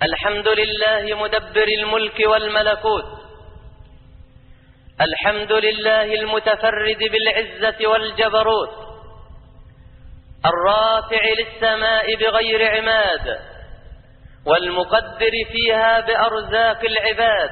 الحمد لله مدبر الملك والملكوت الحمد لله المتفرد بالعزة والجبروت الرافع للسماء بغير عماد والمقدر فيها بأرزاق العباد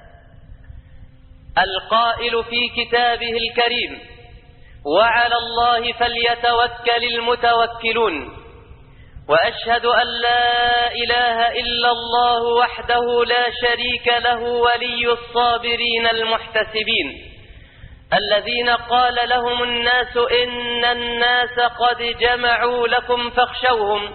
القائل في كتابه الكريم وعلى الله فليتوكل المتوكلون وأشهد أن لا إله إلا الله وحده لا شريك له ولي الصابرين المحتسبين الذين قال لهم الناس إن الناس قد جمعوا لكم فاخشوهم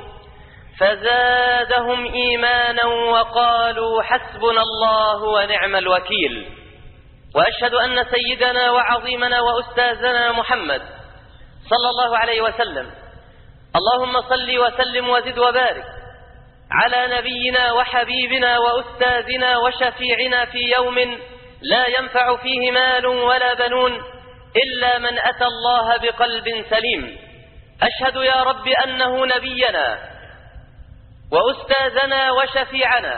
فزادهم إيمانا وقالوا حسبنا الله ونعم الوكيل وأشهد أن سيدنا وعظيمنا وأستاذنا محمد صلى الله عليه وسلم اللهم صل وسلم وزد وبارك على نبينا وحبيبنا وأستاذنا وشفيعنا في يوم لا ينفع فيه مال ولا بنون إلا من أتى الله بقلب سليم أشهد يا رب أنه نبينا وأستاذنا وشفيعنا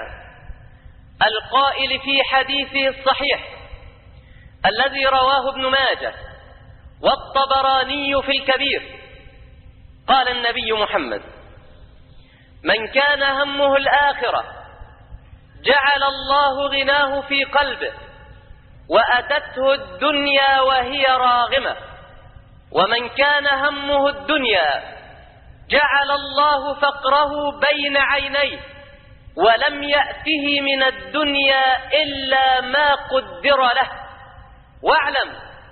القائل في حديثه الصحيح الذي رواه ابن ماجه والطبراني في الكبير قال النبي محمد من كان همه الآخرة جعل الله غناه في قلبه وأتته الدنيا وهي راغمة ومن كان همه الدنيا جعل الله فقره بين عينيه ولم يأته من الدنيا إلا ما قدر له واعلم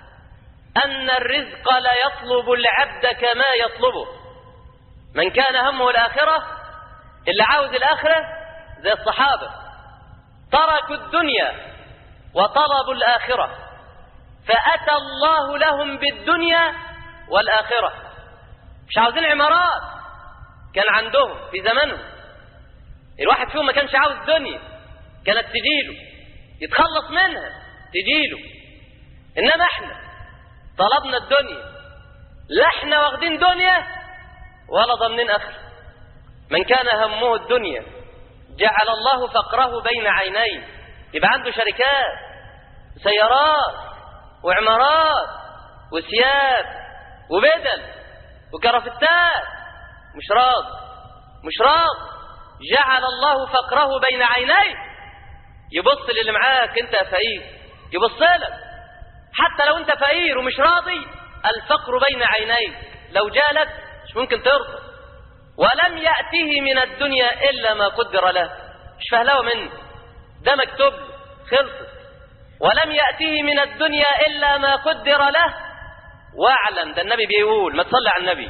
أن الرزق لا يطلب العبد كما يطلبه من كان همه الآخرة اللي عاوز الآخرة زي الصحابة تركوا الدنيا وطلبوا الآخرة فأتى الله لهم بالدنيا والآخرة مش عاوزين عمارات كان عندهم في زمانهم الواحد فيهم ما كانش عاوز دنيا كانت تجيله يتخلص منها تجيله إنما احنا طلبنا الدنيا لا احنا واخدين دنيا ولا ضامنين اخر من كان همه الدنيا جعل الله فقره بين عينيه يبقى عنده شركات وسيارات وعمارات وثياب وبدل وكرافتات مش راض مش راض جعل الله فقره بين عينيه يبص للي معاك انت يا فقير يبص لك حتى لو انت فقير ومش راضي الفقر بين عينيك لو جالك مش ممكن ترضى ولم يأته من الدنيا إلا ما قدر له مش فهلوه منه ده مكتوب خلصت ولم يأته من الدنيا إلا ما قدر له واعلم ده النبي بيقول ما تصلي على النبي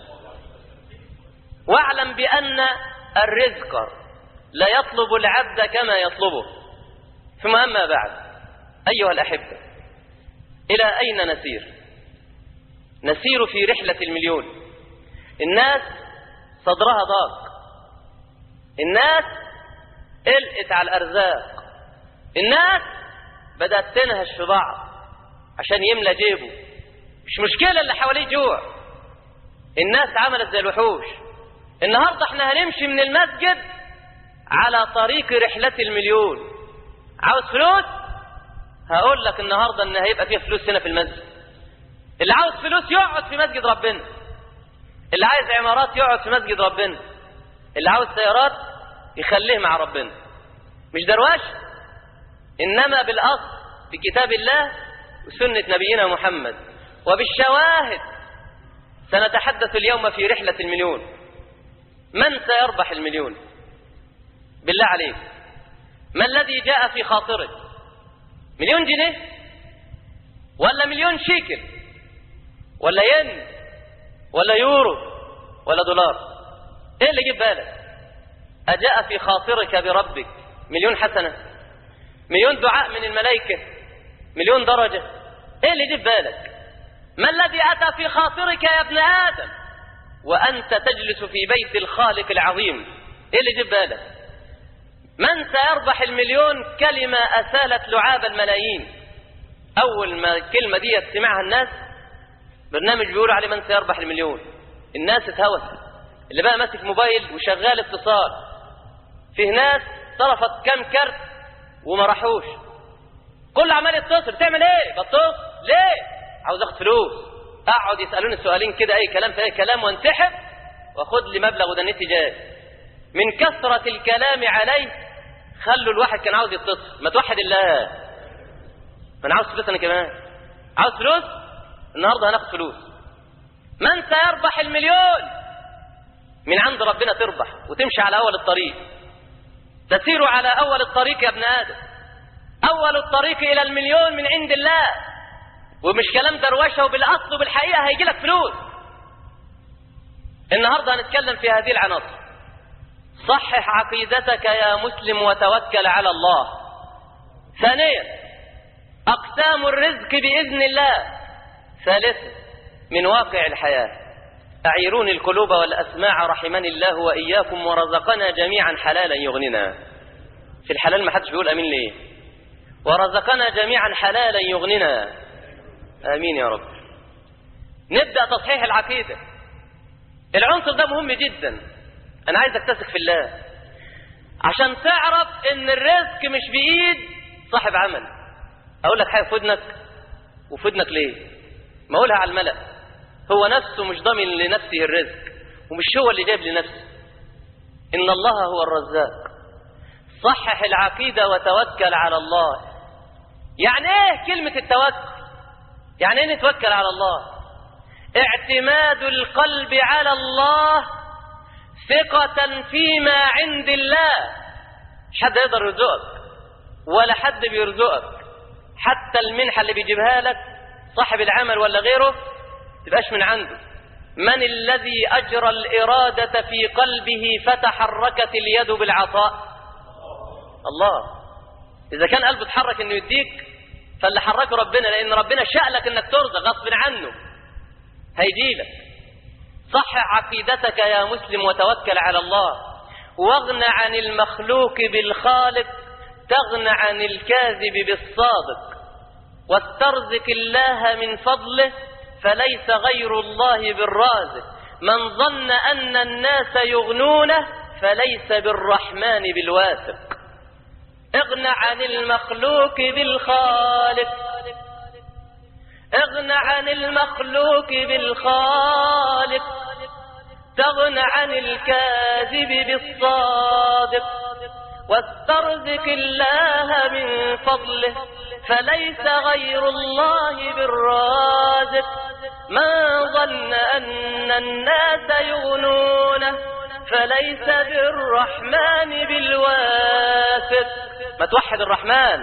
واعلم بأن الرزق لا يطلب العبد كما يطلبه ثم أما بعد أيها الأحبة إلى أين نسير نسير في رحلة المليون الناس صدرها ضاق الناس قلقت على الأرزاق الناس بدأت تنهش في بعض عشان يملى جيبه مش مشكلة اللي حواليه جوع الناس عملت زي الوحوش النهاردة احنا هنمشي من المسجد على طريق رحلة المليون عاوز فلوس هقول لك النهاردة ان هيبقى فيه فلوس هنا في المسجد اللي عاوز فلوس يقعد في مسجد ربنا اللي عايز عمارات يقعد في مسجد ربنا اللي عاوز سيارات يخليه مع ربنا مش درواش انما بالاصل في كتاب الله وسنة نبينا محمد وبالشواهد سنتحدث اليوم في رحلة المليون من سيربح المليون بالله عليك ما الذي جاء في خاطرك مليون جنيه ولا مليون شيكل ولا ين ولا يورو ولا دولار ايه اللي جيب بالك اجاء في خاطرك بربك مليون حسنة مليون دعاء من الملائكة مليون درجة ايه اللي جيب بالك ما الذي اتى في خاطرك يا ابن ادم وانت تجلس في بيت الخالق العظيم ايه اللي جيب بالك من سيربح المليون كلمة أسالت لعاب الملايين أول ما الكلمة دي سمعها الناس برنامج بيقول عليه من سيربح المليون الناس اتهوست اللي بقى ماسك موبايل وشغال اتصال فيه ناس صرفت كام كارت وما راحوش كل عمال يتصل تعمل ايه بتصل ليه عاوز اخد فلوس اقعد يسالوني سؤالين كده اي كلام في اي كلام وانسحب واخد لي مبلغ ودنيتي جاي من كثرة الكلام عليه خلوا الواحد كان عاوز يتصل ما توحد الله انا عاوز فلوس انا كمان عاوز فلوس النهارده هناخد فلوس من سيربح المليون من عند ربنا تربح وتمشي على اول الطريق تسير على اول الطريق يا ابن ادم اول الطريق الى المليون من عند الله ومش كلام دروشه وبالاصل وبالحقيقه هيجي لك فلوس النهارده هنتكلم في هذه العناصر صحح عقيدتك يا مسلم وتوكل على الله ثانيا اقسام الرزق باذن الله ثالثا من واقع الحياه اعيروني القلوب والاسماع رحمني الله واياكم ورزقنا جميعا حلالا يغننا في الحلال ما حدش بيقول امين ليه ورزقنا جميعا حلالا يغننا امين يا رب نبدا تصحيح العقيده العنصر ده مهم جدا انا عايزك تثق في الله عشان تعرف ان الرزق مش بايد صاحب عمل اقول لك حاجه في ودنك وفي ودنك ليه ما اقولها على الملأ هو نفسه مش ضامن لنفسه الرزق ومش هو اللي جايب لنفسه ان الله هو الرزاق صحح العقيده وتوكل على الله يعني ايه كلمه التوكل يعني ايه نتوكل على الله اعتماد القلب على الله ثقة فيما عند الله حد يقدر يرزقك ولا حد بيرزقك حتى المنحة اللي بيجيبها لك صاحب العمل ولا غيره تبقاش من عنده من الذي أجرى الإرادة في قلبه فتحركت اليد بالعطاء الله إذا كان قلبه اتحرك إنه يديك فاللي حركه ربنا لأن ربنا شاء لك إنك ترزق غصب عنه هيجيلك صح عقيدتك يا مسلم وتوكل على الله واغن عن المخلوق بالخالق تغن عن الكاذب بالصادق واسترزق الله من فضله فليس غير الله بالرازق من ظن أن الناس يغنونه فليس بالرحمن بالواثق اغن عن المخلوق بالخالق اغن عن المخلوق بالخالق تغن عن الكاذب بالصادق واسترزق الله من فضله فليس غير الله بالرازق من ظن أن الناس يغنونه فليس بالرحمن بالواثق ما توحد الرحمن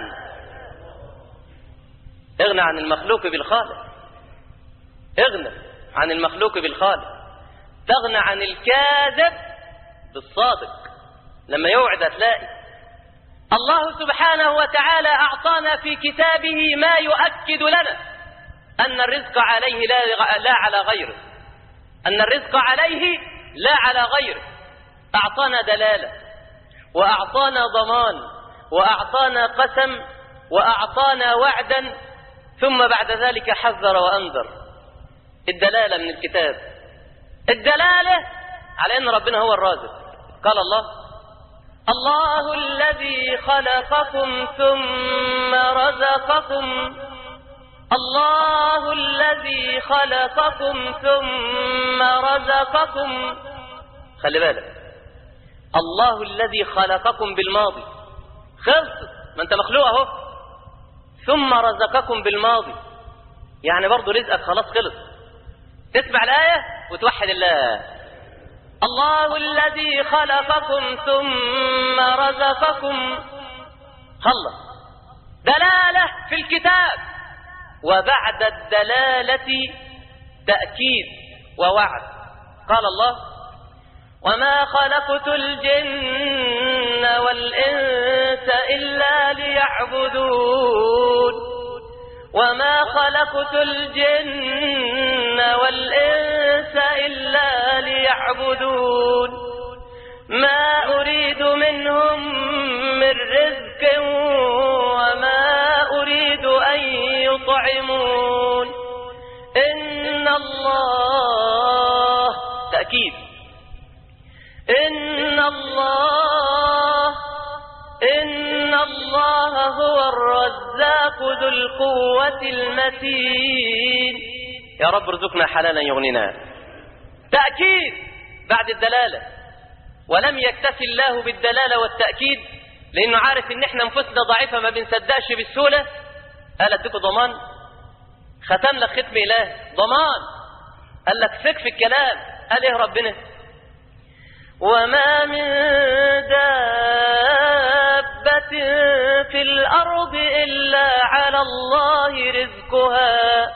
اغنى عن المخلوق بالخالق اغنى عن المخلوق بالخالق تغنى عن الكاذب بالصادق لما يوعد هتلاقي الله سبحانه وتعالى أعطانا في كتابه ما يؤكد لنا أن الرزق عليه لا, لا على غيره أن الرزق عليه لا على غيره أعطانا دلالة وأعطانا ضمان وأعطانا قسم وأعطانا وعدا ثم بعد ذلك حذر وأنذر الدلالة من الكتاب الدلالة على أن ربنا هو الرازق قال الله الله الذي خلقكم ثم رزقكم الله الذي خلقكم ثم رزقكم خلي بالك الله الذي خلقكم بالماضي خلص ما انت مخلوق اهو ثم رزقكم بالماضي يعني برضه رزقك خلاص خلص تسمع الآية وتوحد الله الله الذي خلقكم ثم رزقكم خلص دلالة في الكتاب وبعد الدلالة تأكيد ووعد قال الله وما خلقت الجن والإنس إلا ليعبدون وما خلقت الجن والإنس إلا ليعبدون ما أريد منهم من رزق وما أريد أن يطعمون إن الله تأكيد إن الله ذو القوة المتين يا رب ارزقنا حلالا يغنينا تأكيد بعد الدلالة ولم يكتفي الله بالدلالة والتأكيد لأنه عارف إن إحنا نفوسنا ضعيفة ما بنصدقش بالسهولة قال اديكوا ضمان ختم لك ختم إله ضمان قال لك ثق في الكلام قال إيه ربنا وما من دابة في الأرض إلا على الله رزقها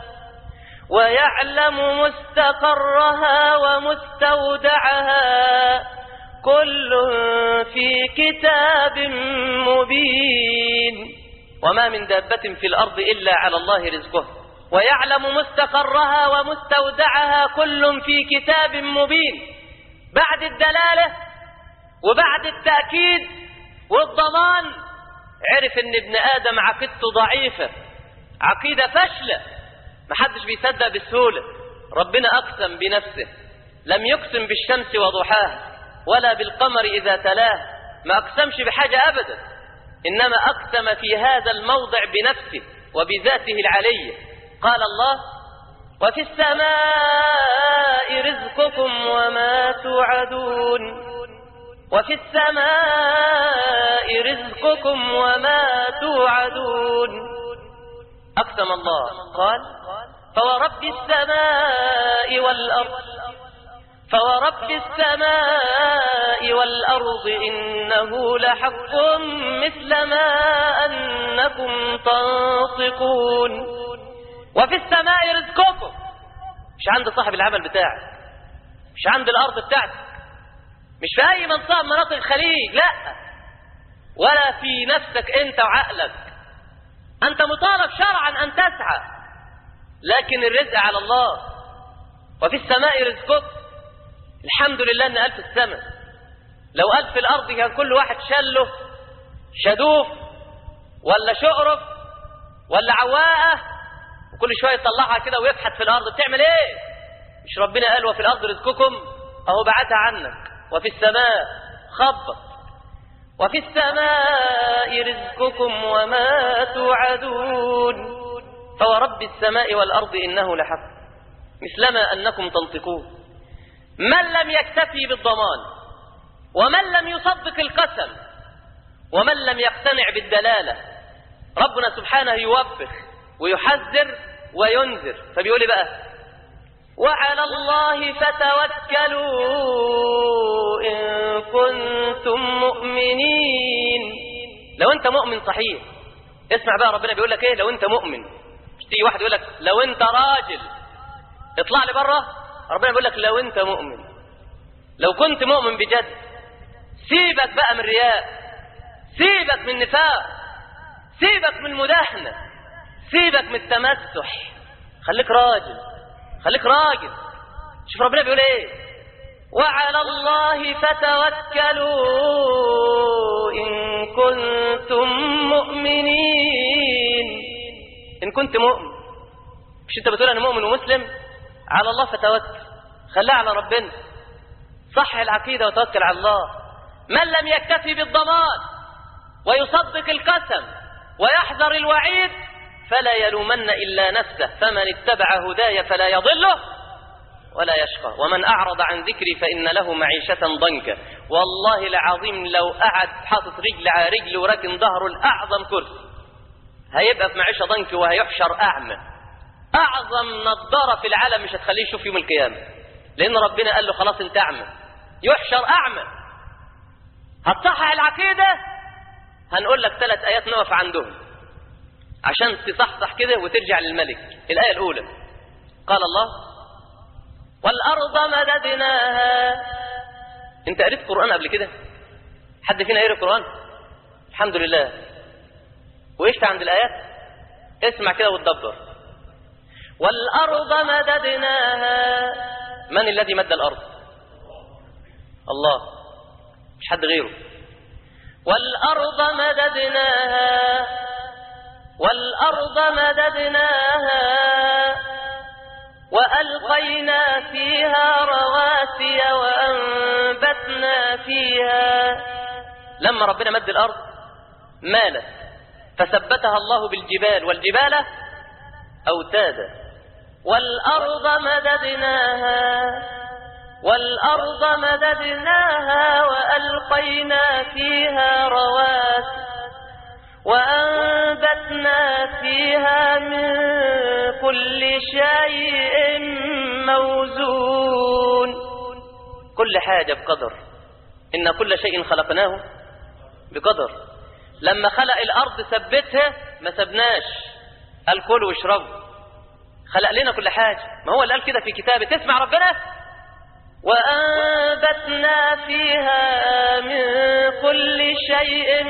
ويعلم مستقرها ومستودعها كل في كتاب مبين وما من دابة في الأرض إلا على الله رزقها ويعلم مستقرها ومستودعها كل في كتاب مبين بعد الدلالة وبعد التأكيد والضمان عرف ان ابن آدم عقيدته ضعيفة عقيدة فاشلة محدش بيصدق بالسهولة ربنا أقسم بنفسه لم يقسم بالشمس وضحاها ولا بالقمر إذا تلاه ما أقسمش بحاجة أبدا إنما أقسم في هذا الموضع بنفسه وبذاته العلية قال الله وفي السماء رزقكم وما توعدون وفي السماء رزقكم وما توعدون أقسم الله قال فورب السماء والأرض فورب السماء والأرض إنه لحق مثل ما أنكم تنطقون وفي السماء رزقكم مش عند صاحب العمل بتاعك مش عند الأرض بتاعتك مش في أي منطقة من مناطق الخليج لا ولا في نفسك أنت وعقلك أنت مطالب شرعا أن تسعى لكن الرزق على الله وفي السماء رزقكم الحمد لله ان قال في السماء لو قال في الارض كان كل واحد شله شدوف ولا شقرف ولا عواقه وكل شويه يطلعها كده ويبحث في الارض بتعمل ايه مش ربنا قال وفي الارض رزقكم اهو بعتها عنك وفي السماء خبط وفي السماء رزقكم وما توعدون فورب السماء والارض انه لحق مثلما انكم تنطقون من لم يكتفي بالضمان ومن لم يصدق القسم ومن لم يقتنع بالدلالة ربنا سبحانه يوبخ ويحذر وينذر فبيقول بقى وعلى الله فتوكلوا إن كنتم مؤمنين لو أنت مؤمن صحيح اسمع بقى ربنا بيقول لك ايه لو أنت مؤمن مش تيجي واحد يقول لك لو أنت راجل اطلع لي بره ربنا بيقول لك لو انت مؤمن لو كنت مؤمن بجد سيبك بقى من رياء سيبك من نفاق سيبك من مداهنة سيبك من التمسح خليك راجل خليك راجل شوف ربنا بيقول ايه وعلى الله فتوكلوا إن كنتم مؤمنين إن كنت مؤمن مش انت بتقول انا مؤمن ومسلم على الله فتوكل خليها على ربنا صح العقيدة وتوكل على الله من لم يكتفي بالضمان ويصدق القسم ويحذر الوعيد فلا يلومن إلا نفسه فمن اتبع هداي فلا يضله ولا يشقى ومن أعرض عن ذكري فإن له معيشة ضنكا والله العظيم لو قعد حاطط رجل على رجل وراكن ظهره الأعظم كرسي هيبقى في معيشة ضنك وهيحشر أعمى أعظم نظارة في العالم مش هتخليه يشوف يوم القيامة لأن ربنا قال له خلاص أنت أعمى يحشر أعمى هتصحح العقيدة هنقول لك ثلاث آيات نقف عندهم عشان تصحصح كده وترجع للملك الآية الأولى قال الله والأرض مددناها أنت قريت قرآن قبل كده حد فينا يقرأ قرآن الحمد لله وإيش عند الآيات اسمع كده وتدبر والأرض مددناها من الذي مد الأرض الله مش حد غيره والأرض مددناها والأرض مددناها وألقينا فيها رواسي وأنبتنا فيها لما ربنا مد الأرض مالت فثبتها الله بالجبال والجبال أوتادا والأرض مددناها والأرض مددناها وألقينا فيها رواسي وأنبتنا فيها من كل شيء موزون كل حاجة بقدر إن كل شيء خلقناه بقدر لما خلق الأرض ثبتها ما سبناش قال كلوا واشربوا خلق لنا كل حاجة ما هو اللي قال كده في كتابه تسمع ربنا وأنبتنا فيها من كل شيء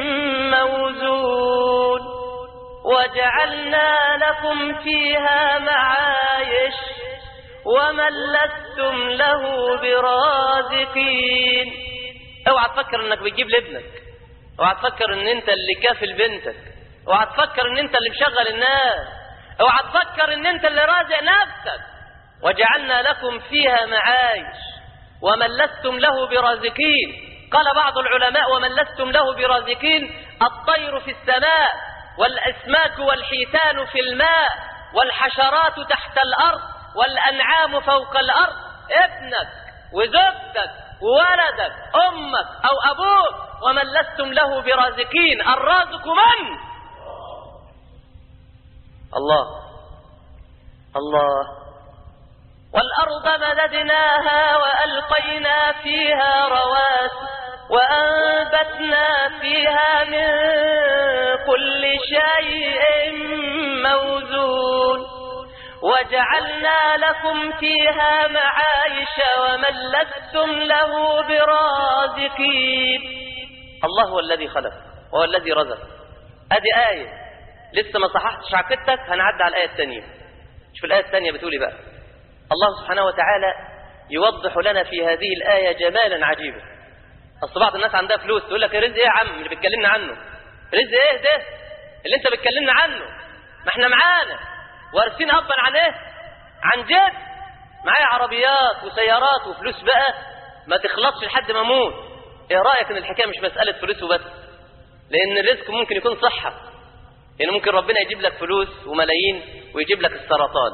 موزون وجعلنا لكم فيها معايش ومن لستم له برازقين اوعى تفكر انك بتجيب لابنك اوعى تفكر ان انت اللي كافل بنتك اوعى تفكر ان انت اللي مشغل الناس اوعى تفكر ان انت اللي رازق نفسك وجعلنا لكم فيها معايش ومن لستم له برازقين قال بعض العلماء ومن لستم له برازقين الطير في السماء والأسماك والحيتان في الماء والحشرات تحت الأرض والأنعام فوق الأرض ابنك وزوجتك وولدك أمك أو أبوك ومن لستم له برازقين الرازق من؟ الله الله والأرض مددناها وألقينا فيها رواسي وأنبتنا فيها من كل شيء موزون وجعلنا لكم فيها معايش ومن لستم له برازقين الله هو الذي خلق وهو الذي رزق ادي آية لسه ما صححتش عقيدتك هنعدي على الآية الثانية شوف الآية الثانية بتقولي بقى الله سبحانه وتعالى يوضح لنا في هذه الآية جمالا عجيبا اصل بعض الناس عندها فلوس تقول لك رزق ايه يا عم اللي بتكلمنا عنه رزق ايه ده اللي انت بتكلمنا عنه ما احنا معانا وارثين ابا عن ايه عن جد معايا عربيات وسيارات وفلوس بقى ما تخلصش لحد ما اموت ايه رايك ان الحكايه مش مساله فلوس وبس لان الرزق ممكن يكون صحه يعني ممكن ربنا يجيب لك فلوس وملايين ويجيب لك السرطان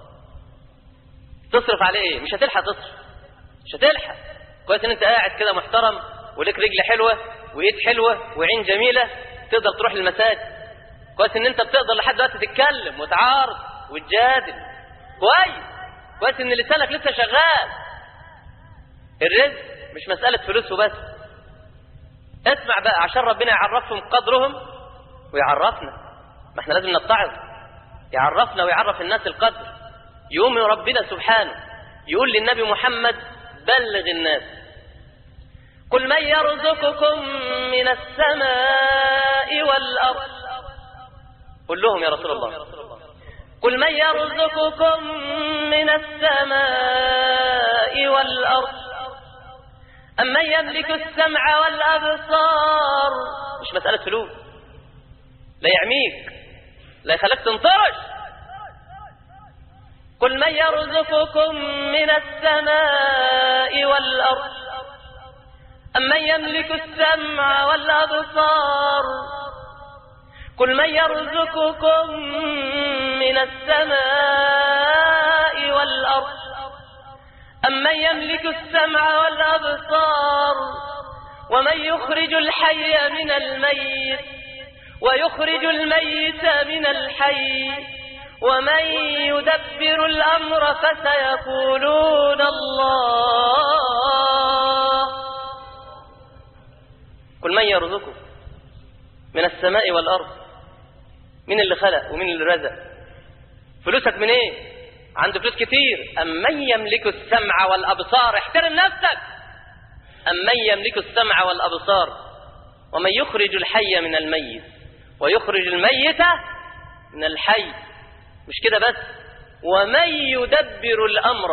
تصرف عليه ايه مش هتلحق تصرف مش هتلحق كويس ان انت قاعد كده محترم ولك رجل حلوة وإيد حلوة وعين جميلة تقدر تروح للمساجد كويس ان انت بتقدر لحد دلوقتي تتكلم وتعارض وتجادل كويس كويس ان لسانك لسه شغال الرزق مش مسألة فلوس وبس اسمع بقى عشان ربنا يعرفهم قدرهم ويعرفنا ما احنا لازم نتعظ يعرفنا ويعرف الناس القدر يوم ربنا سبحانه يقول للنبي محمد بلغ الناس قل من يرزقكم من السماء والأرض قل لهم يا رسول الله قل من يرزقكم من السماء والأرض أم من يملك السمع والأبصار مش مسألة فلوس لا يعميك لا يخليك تنطرش قل من يرزقكم من السماء والأرض أم من يملك السمع والأبصار قل من يرزقكم من السماء والأرض أم من يملك السمع والأبصار ومن يخرج الحي من الميت ويخرج الميت من الحي ومن يدبر الأمر فسيقولون الله قل من يرزقكم من السماء والأرض مين اللي خلق ومين اللي رزق فلوسك من ايه عنده فلوس كتير أم من يملك السمع والأبصار احترم نفسك أم من يملك السمع والأبصار ومن يخرج الحي من الميت ويخرج الميت من الحي مش كده بس ومن يدبر الأمر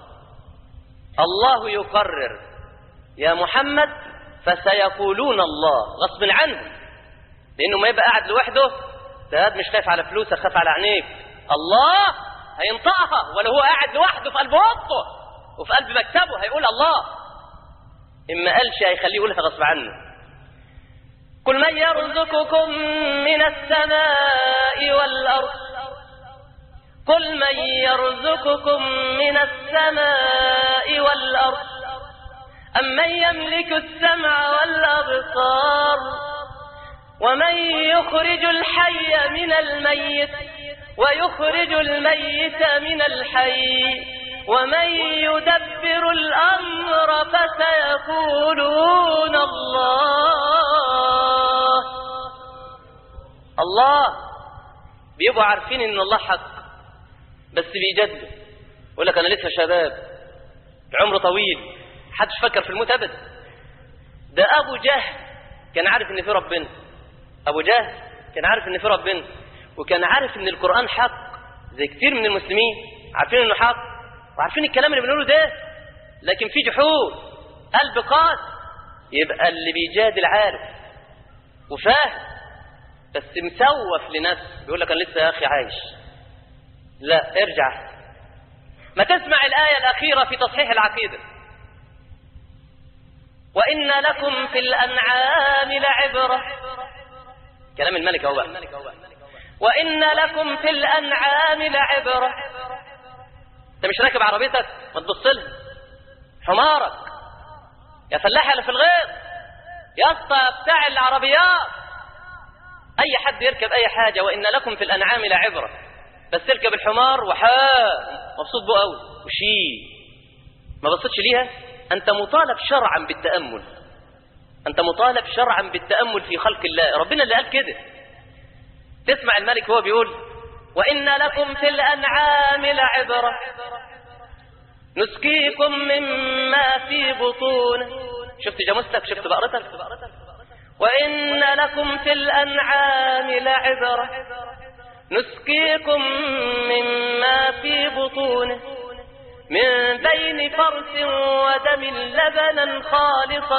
الله يقرر يا محمد فسيقولون الله غصب عنه لأنه ما يبقى قاعد لوحده ده مش خايف على فلوسك خاف على عينيك الله هينطقها ولا هو قاعد لوحده في قلب اوضته وفي قلب مكتبه هيقول الله إما قالش هيخليه يقولها غصب عنه قل من يرزقكم من السماء والأرض قل من يرزقكم من السماء والأرض أم من يملك السمع والأبصار ومن يخرج الحي من الميت ويخرج الميت من الحي ومن يدبر الأمر فسيقولون الله الله بيبقوا عارفين ان الله حق بس بيجدوا يقول لك انا لسه شباب عمر طويل حدش فكر في الموت ابدا ده ابو جهل كان عارف ان في ربنا ابو جهل كان عارف ان في ربنا وكان عارف ان القران حق زي كتير من المسلمين عارفين انه حق وعارفين الكلام اللي بنقوله ده لكن في جحود قلب قاس يبقى اللي بيجادل عارف وفاهم بس مسوف لنفسه بيقول لك انا لسه يا اخي عايش لا ارجع ما تسمع الآية الأخيرة في تصحيح العقيدة وإن لكم في الأنعام لعبرة كلام الملك هو بقى وإن لكم في الأنعام لعبرة أنت مش راكب عربيتك ما تبص لها حمارك يا فلاح اللي في الغيط يا اسطى بتاع العربيات أي حد يركب أي حاجة وإن لكم في الأنعام لعبرة بس تركب الحمار وحا مبسوط بيه قوي وشي ما بصيتش ليها أنت مطالب شرعا بالتأمل أنت مطالب شرعا بالتأمل في خلق الله ربنا اللي قال كده تسمع الملك هو بيقول وإن لكم في الأنعام لعبرة نسقيكم مما في بطون شفت جاموستك شفت بقرتك وإن لكم في الأنعام لعبرة نسقيكم مما في بطونه من بين فرث ودم لبنا خالصا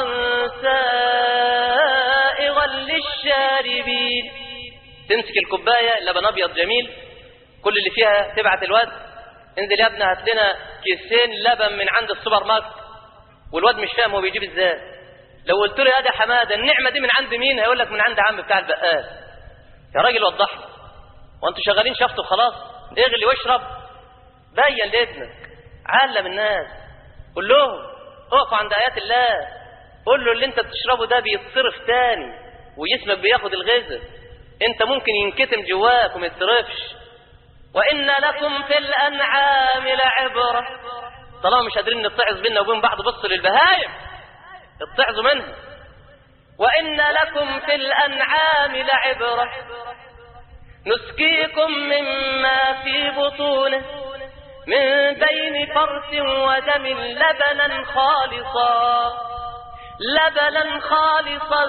سائغا للشاربين تمسك الكوباية لبن أبيض جميل كل اللي فيها تبعت الواد انزل يا ابني هات لنا كيسين لبن من عند السوبر ماركت والواد مش فاهم هو بيجيب ازاي لو قلت له يا ده حماده النعمه دي من عند مين هيقول لك من عند عم بتاع البقال يا راجل وضح لي وانتوا شغالين شفط وخلاص اغلي واشرب بين لابنك علم الناس قول لهم اقفوا عند ايات الله قول له اللي انت بتشربه ده بيتصرف تاني وجسمك بياخد الغذاء انت ممكن ينكتم جواك وما يتصرفش وان لكم في الانعام لعبره طالما مش قادرين نتعظ بينا وبين بعض بص للبهايم اتعظوا منها وان لكم في الانعام لعبره نسقيكم مما في بطونه من بين فرث ودم لبنا خالصا لبنا خالصا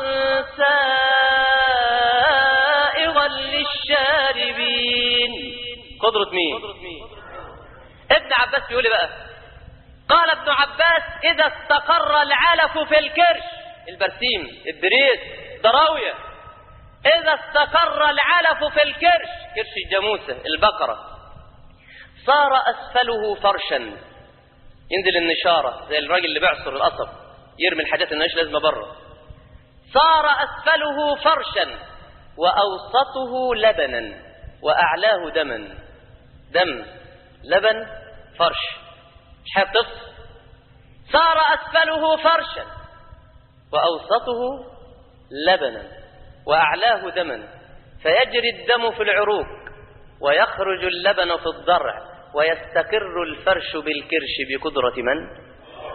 سائغا للشاربين قدرة مين ابن عباس بيقول إيه بقى قال ابن عباس إذا استقر العلف في الكرش البرسيم الدريس ضراوية إذا استقر العلف في الكرش كرش الجاموسة البقرة صار أسفله فرشا ينزل النشارة زي الراجل اللي بيعصر القصب يرمي الحاجات اللي مالهاش لازمة بره صار أسفله فرشا وأوسطه لبنا وأعلاه دما دم لبن فرش مش حابب تفصل صار أسفله فرشا وأوسطه لبنا وأعلاه دما فيجري الدم في العروق ويخرج اللبن في الضرع ويستقر الفرش بالكرش بقدرة من؟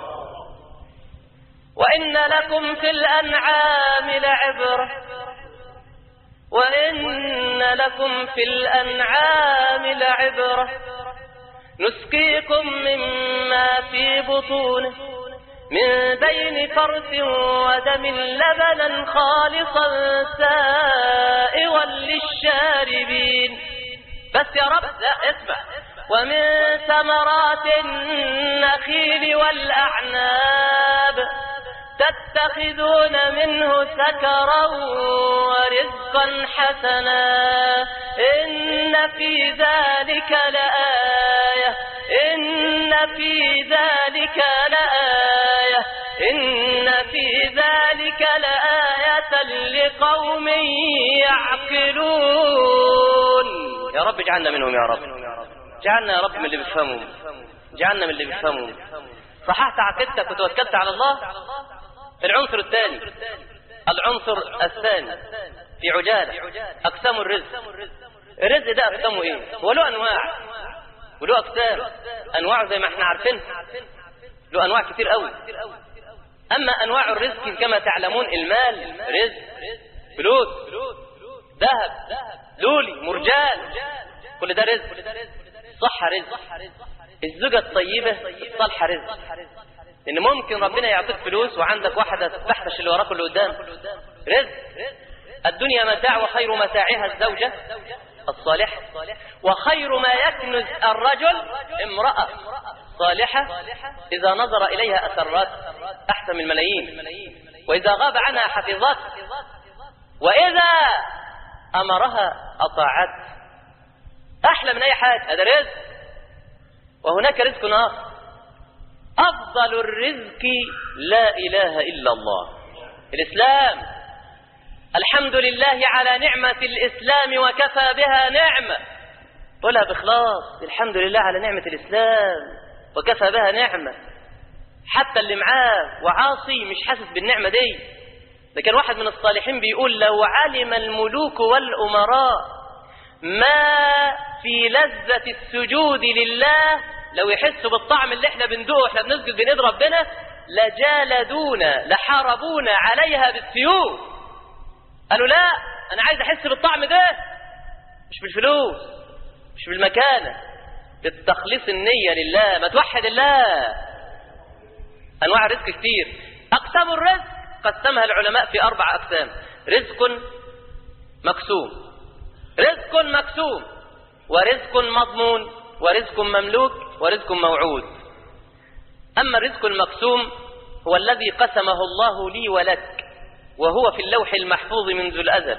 وإن لكم في الأنعام لعبرة وإن لكم في الأنعام لعبرة نسقيكم مما في بطونه من بين فرث ودم لبنا خالصا سائغا للشاربين بس يا رب لا اسمع ومن ثمرات النخيل والأعناب تتخذون منه سكرا ورزقا حسنا إن في ذلك لآية إن في ذلك لآية إن في ذلك لآية آية لقوم يعقلون يا رب اجعلنا منهم يا رب اجعلنا يا رب من اللي بيفهموا اجعلنا من اللي بيفهموا صححت عقيدتك وتوكلت على الله العنصر الثاني العنصر الثاني في عجالة أقسام الرزق الرزق ده أقسامه إيه هو له أنواع وله أقسام أنواع زي ما احنا عارفين له أنواع كتير قوي أما أنواع الرزق كما تعلمون المال رزق فلوس ذهب لولي مرجان كل ده رزق صحة رزق الزوجة الطيبة الصالحة رزق إن ممكن ربنا يعطيك فلوس وعندك واحدة تحتش اللي وراك واللي قدام رزق الدنيا متاع وخير متاعها الزوجة الصالحة وخير ما يكنز الرجل امرأة صالحة إذا نظر إليها أسرات أحسن من ملايين وإذا غاب عنها حفظت وإذا أمرها أطاعت أحلى من أي حاجة هذا رزق وهناك رزق آخر أفضل الرزق لا إله إلا الله الإسلام الحمد لله على نعمة الإسلام وكفى بها نعمة قلها بإخلاص الحمد لله على نعمة الإسلام وكفى بها نعمة حتى اللي معاه وعاصي مش حاسس بالنعمة دي ده كان واحد من الصالحين بيقول لو علم الملوك والأمراء ما في لذة السجود لله لو يحسوا بالطعم اللي احنا بندوقه واحنا بنسجد بين ايد ربنا لجالدونا لحاربونا عليها بالسيوف قالوا لا انا عايز احس بالطعم ده مش بالفلوس مش بالمكانه بالتخليص النيه لله ما توحد الله انواع الرزق كتير اقسام الرزق قسمها العلماء في اربع اقسام رزق مقسوم رزق مقسوم ورزق مضمون ورزق مملوك ورزق موعود أما الرزق المقسوم هو الذي قسمه الله لي ولك وهو في اللوح المحفوظ منذ الأزل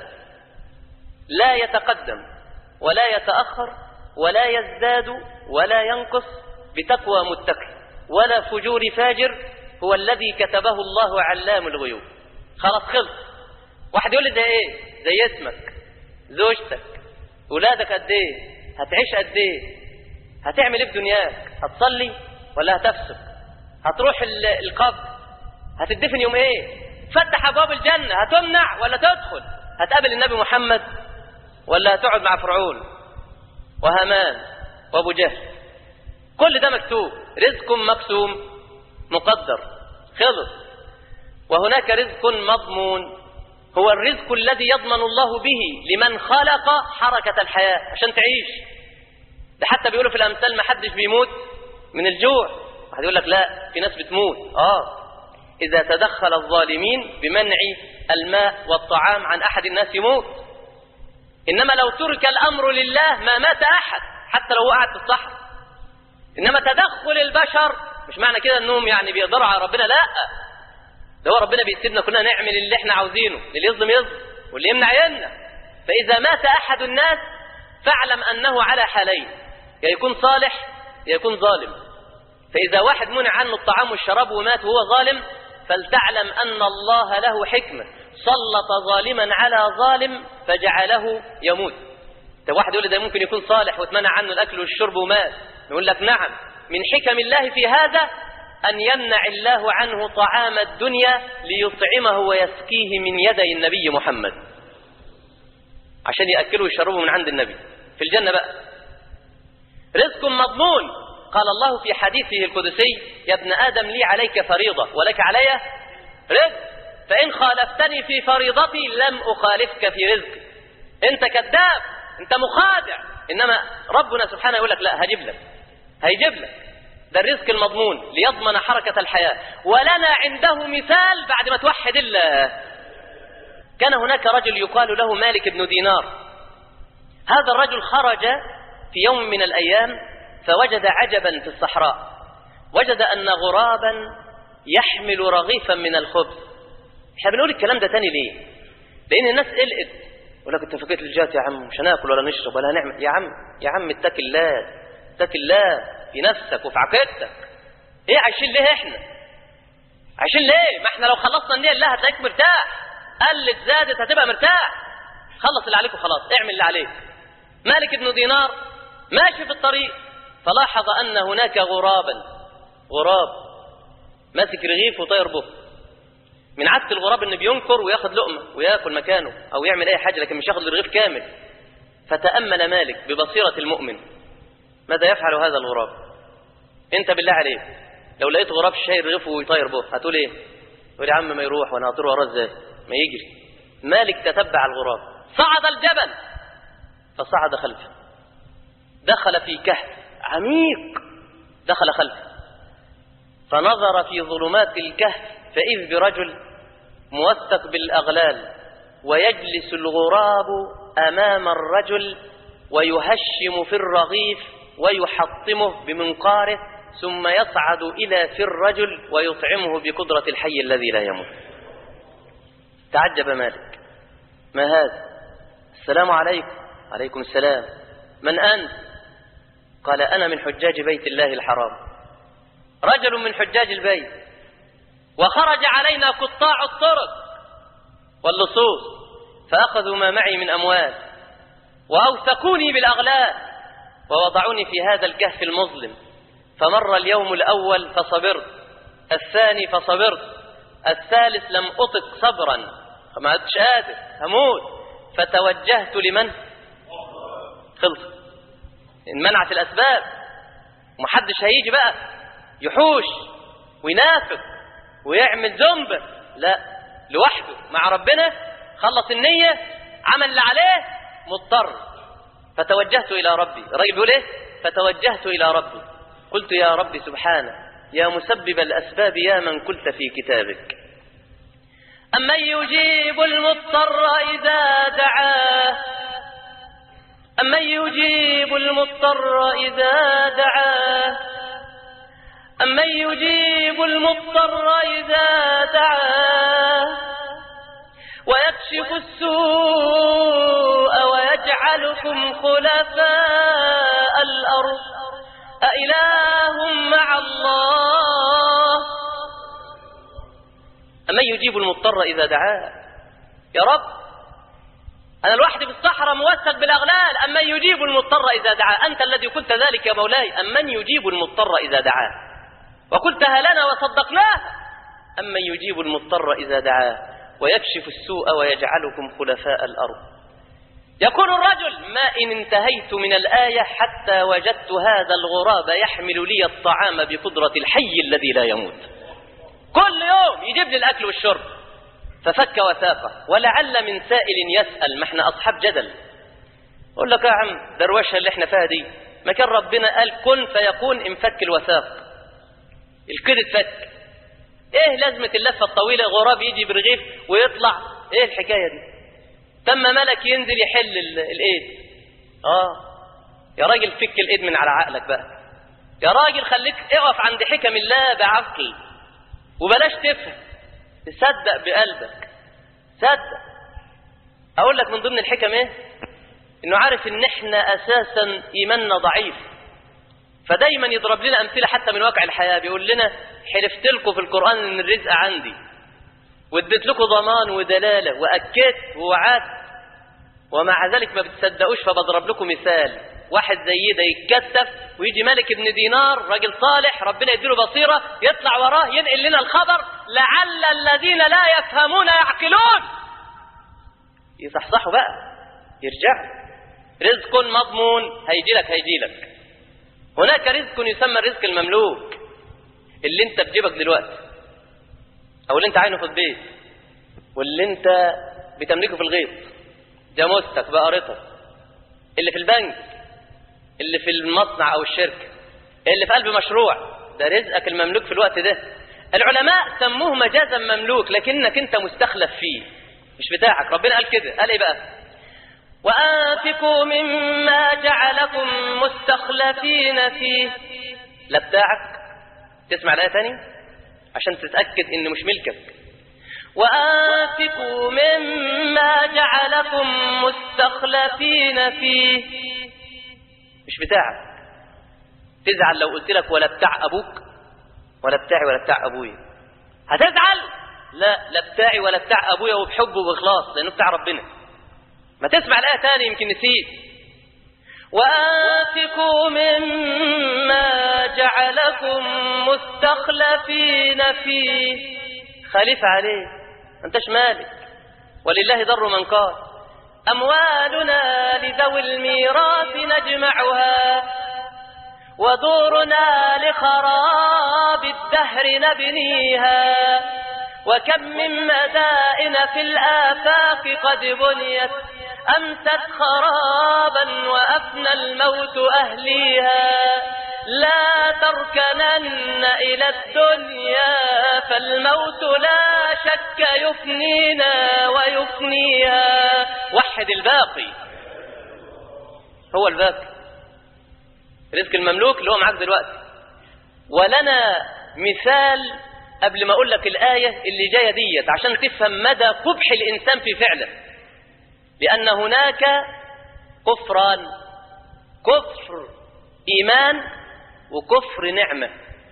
لا يتقدم ولا يتأخر ولا يزداد ولا ينقص بتقوى متقي ولا فجور فاجر هو الذي كتبه الله علام الغيوب خلاص خلص واحد يقول لي ده ايه زي اسمك زوجتك ولادك قد ايه هتعيش قد ايه هتعمل ايه في دنياك هتصلي ولا هتفسق هتروح القبر هتدفن يوم ايه فتح ابواب الجنة هتمنع ولا تدخل هتقابل النبي محمد ولا هتقعد مع فرعون وهامان وابو جهل كل ده مكتوب رزق مقسوم مقدر خلص وهناك رزق مضمون هو الرزق الذي يضمن الله به لمن خلق حركة الحياة عشان تعيش ده حتى بيقولوا في الأمثال ما حدش بيموت من الجوع واحد يقول لك لا في ناس بتموت اه إذا تدخل الظالمين بمنع الماء والطعام عن أحد الناس يموت إنما لو ترك الأمر لله ما مات أحد حتى لو هو قاعد في الصحراء إنما تدخل البشر مش معنى كده أنهم يعني بيقدروا على ربنا لا ده هو ربنا بيسيبنا كلنا نعمل اللي احنا عاوزينه اللي يظلم يظلم واللي يمنع يمنع فإذا مات أحد الناس فاعلم أنه على حالين يا يكون صالح يا يكون ظالم فإذا واحد منع عنه الطعام والشراب ومات وهو ظالم فلتعلم أن الله له حكمة سلط ظالما على ظالم فجعله يموت طب واحد يقول ده ممكن يكون صالح واتمنع عنه الأكل والشرب ومات نقول لك نعم من حكم الله في هذا أن يمنع الله عنه طعام الدنيا ليطعمه ويسقيه من يدي النبي محمد عشان يأكله ويشربه من عند النبي في الجنة بقى رزق مضمون قال الله في حديثه القدسي يا ابن آدم لي عليك فريضة ولك علي رزق فإن خالفتني في فريضتي لم أخالفك في رزقي أنت كذاب أنت مخادع إنما ربنا سبحانه يقول لك لا هجيب لك هيجيب لك ده الرزق المضمون ليضمن حركة الحياة ولنا عنده مثال بعد ما توحد الله كان هناك رجل يقال له مالك بن دينار هذا الرجل خرج في يوم من الأيام فوجد عجبا في الصحراء وجد أن غرابا يحمل رغيفا من الخبز احنا بنقول الكلام ده تاني ليه لأن الناس قلقت يقول لك انت فكيت الجات يا عم مش هناكل ولا نشرب ولا هنعمل يا عم يا عم اتق الله اتق الله في نفسك وفي عقيدتك ايه عايشين ليه احنا عايشين ليه ما احنا لو خلصنا النية الله هتلاقيك مرتاح قلت زادت هتبقى مرتاح خلص اللي عليك وخلاص اعمل اللي عليك مالك بن دينار ماشي في الطريق فلاحظ أن هناك غرابا غراب ماسك رغيف وطير به من عادة الغراب انه بينكر وياخد لقمة وياكل مكانه او يعمل اي حاجة لكن مش ياخد الرغيف كامل فتأمل مالك ببصيرة المؤمن ماذا يفعل هذا الغراب انت بالله عليك لو لقيت غراب شايل رغيف ويطير به هتقول ايه يقول يا عم ما يروح وانا هطير وراه ازاي ما يجري مالك تتبع الغراب صعد الجبل فصعد خلفه دخل في كهف عميق دخل خلفه فنظر في ظلمات الكهف فإذ برجل موثق بالأغلال ويجلس الغراب أمام الرجل ويهشم في الرغيف ويحطمه بمنقاره ثم يصعد إلى في الرجل ويطعمه بقدرة الحي الذي لا يموت تعجب مالك ما هذا السلام عليكم عليكم السلام من أنت قال أنا من حجاج بيت الله الحرام رجل من حجاج البيت وخرج علينا قطاع الطرق واللصوص فأخذوا ما معي من أموال وأوثقوني بالأغلال ووضعوني في هذا الكهف المظلم فمر اليوم الأول فصبرت الثاني فصبرت الثالث لم أطق صبرا فما عدتش قادر هموت فتوجهت لمن خلص انمنعت الأسباب ومحدش هيجي بقى يحوش وينافق ويعمل ذنب لا لوحده مع ربنا خلص النية عمل اللي عليه مضطر فتوجهت إلى ربي الراجل بيقول إيه فتوجهت إلى ربي قلت يا ربي سبحانه يا مسبب الأسباب يا من قلت في كتابك أمن يجيب المضطر إذا دعاه أمن يجيب المضطر إذا دعاه أمن يجيب المضطر إذا دعاه ويكشف السوء ويجعلكم خلفاء الأرض أإله مع الله أمن يجيب المضطر إذا دعاه يا رب أنا لوحدي في الصحراء موثق بالأغلال أمن يجيب المضطر إذا دعاه أنت الذي قلت ذلك يا مولاي أمن يجيب المضطر إذا دعاه وقلتها لنا وصدقناها أمن يجيب المضطر إذا دعاه ويكشف السوء ويجعلكم خلفاء الأرض يقول الرجل ما إن انتهيت من الآية حتى وجدت هذا الغراب يحمل لي الطعام بقدرة الحي الذي لا يموت كل يوم يجيب لي الأكل والشرب ففك وثاقه ولعل من سائل يسأل ما احنا أصحاب جدل أقول لك يا عم دروشة اللي احنا فيها دي ما كان ربنا قال كن فيكون انفك الوثاق الكد اتفك ايه لازمة اللفة الطويلة غراب يجي برغيف ويطلع ايه الحكاية دي تم ملك ينزل يحل الايد اه يا راجل فك الايد من على عقلك بقى يا راجل خليك اقف عند حكم الله بعقل وبلاش تفهم تصدق بقلبك صدق اقول لك من ضمن الحكم ايه انه عارف ان احنا اساسا ايماننا ضعيف فدايما يضرب لنا امثله حتى من واقع الحياه بيقول لنا حلفت لكم في القران ان الرزق عندي واديت لكم ضمان ودلاله واكدت ووعدت ومع ذلك ما بتصدقوش فبضرب لكم مثال واحد زي ده يتكتف ويجي ملك ابن دينار راجل صالح ربنا يديله بصيره يطلع وراه ينقل لنا الخبر لعل الذين لا يفهمون يعقلون يصحصحوا بقى يرجعوا رزق مضمون هيجي لك هيجي لك هناك رزق يسمى الرزق المملوك اللي انت بجيبك دلوقتي او اللي انت عينه في البيت واللي انت بتملكه في الغيط جاموستك بقرتك اللي في البنك اللي في المصنع او الشركه اللي في قلب مشروع ده رزقك المملوك في الوقت ده العلماء سموه مجازا مملوك لكنك انت مستخلف فيه مش بتاعك ربنا قال كده قال ايه بقى وأنفقوا مما جعلكم مستخلفين فيه لا بتاعك تسمع الآية تاني عشان تتأكد إن مش ملكك وأنفقوا مما جعلكم مستخلفين فيه مش بتاعك تزعل لو قلت لك ولا بتاع أبوك ولا بتاعي ولا بتاع أبوي هتزعل لا لا بتاعي ولا بتاع ابويا وبحب وباخلاص لانه بتاع ربنا ما تسمع الايه تاني يمكن نسيت وأنفقوا مما جعلكم مستخلفين فيه خليفة عليه أنتش مالك ولله در من قال أموالنا لذوي الميراث نجمعها ودورنا لخراب الدهر نبنيها وكم من مدائن في الآفاق قد بنيت أمست خرابا وأفنى الموت أهليها لا تركنن إلى الدنيا فالموت لا شك يفنينا ويفنيها وحد الباقي هو الباقي رزق المملوك اللي هو معاك دلوقتي ولنا مثال قبل ما اقول لك الايه اللي جايه ديت عشان تفهم مدى قبح الانسان في فعله لان هناك كفران كفر ايمان وكفر نعمه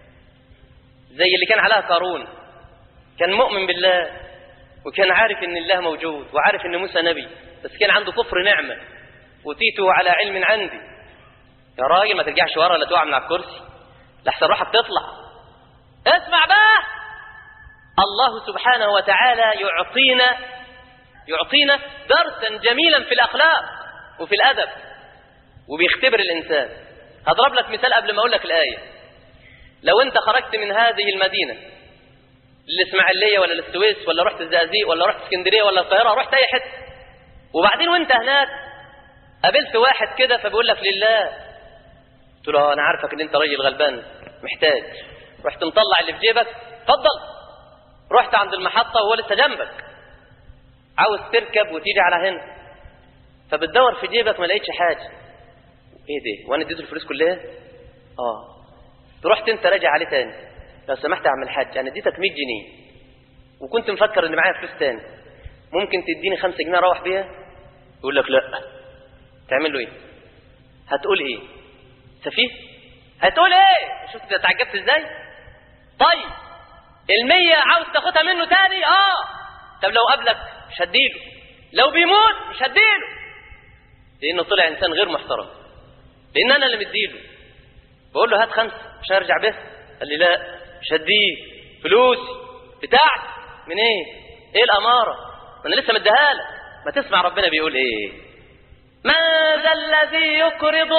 زي اللي كان عليها قارون كان مؤمن بالله وكان عارف ان الله موجود وعارف ان موسى نبي بس كان عنده كفر نعمه اوتيته على علم عندي يا راجل ما ترجعش ورا لا تقع من على الكرسي لحسن روحك تطلع اسمع بقى الله سبحانه وتعالى يعطينا يعطينا درسا جميلا في الاخلاق وفي الادب وبيختبر الانسان هضرب لك مثال قبل ما اقول لك الايه لو انت خرجت من هذه المدينه الاسماعيليه ولا السويس ولا رحت الزقازيق ولا رحت اسكندريه ولا القاهره رحت اي حته وبعدين وانت هناك قابلت واحد كده فبيقول لك لله قلت له انا عارفك ان انت راجل غلبان محتاج رحت مطلع اللي في جيبك اتفضل رحت عند المحطه وهو لسه جنبك عاوز تركب وتيجي على هنا فبتدور في جيبك ما لقيتش حاجه ايه ده وانا اديته الفلوس كلها اه رحت انت راجع عليه تاني لو سمحت يا عم الحاج انا اديتك 100 جنيه وكنت مفكر ان معايا فلوس تاني ممكن تديني 5 جنيه اروح بيها يقول لك لا تعمل له ايه هتقول ايه سفيه هتقول ايه شفت ده اتعجبت ازاي طيب المية عاوز تاخدها منه تاني اه طب لو قابلك مش هديله لو بيموت مش هديله لانه طلع انسان غير محترم لان انا اللي مديله بقول له هات خمسة مش هرجع به قال لي لا مش هديه فلوسي بتاعتي من ايه ايه الامارة ما انا لسه مديها لك ما تسمع ربنا بيقول ايه من ذا الذي يقرض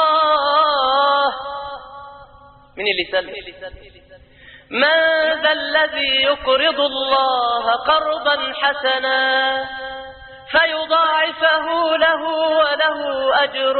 الله من اللي يسلم من ذا الذي يقرض الله قرضا حسنا فيضاعفه له وله أجر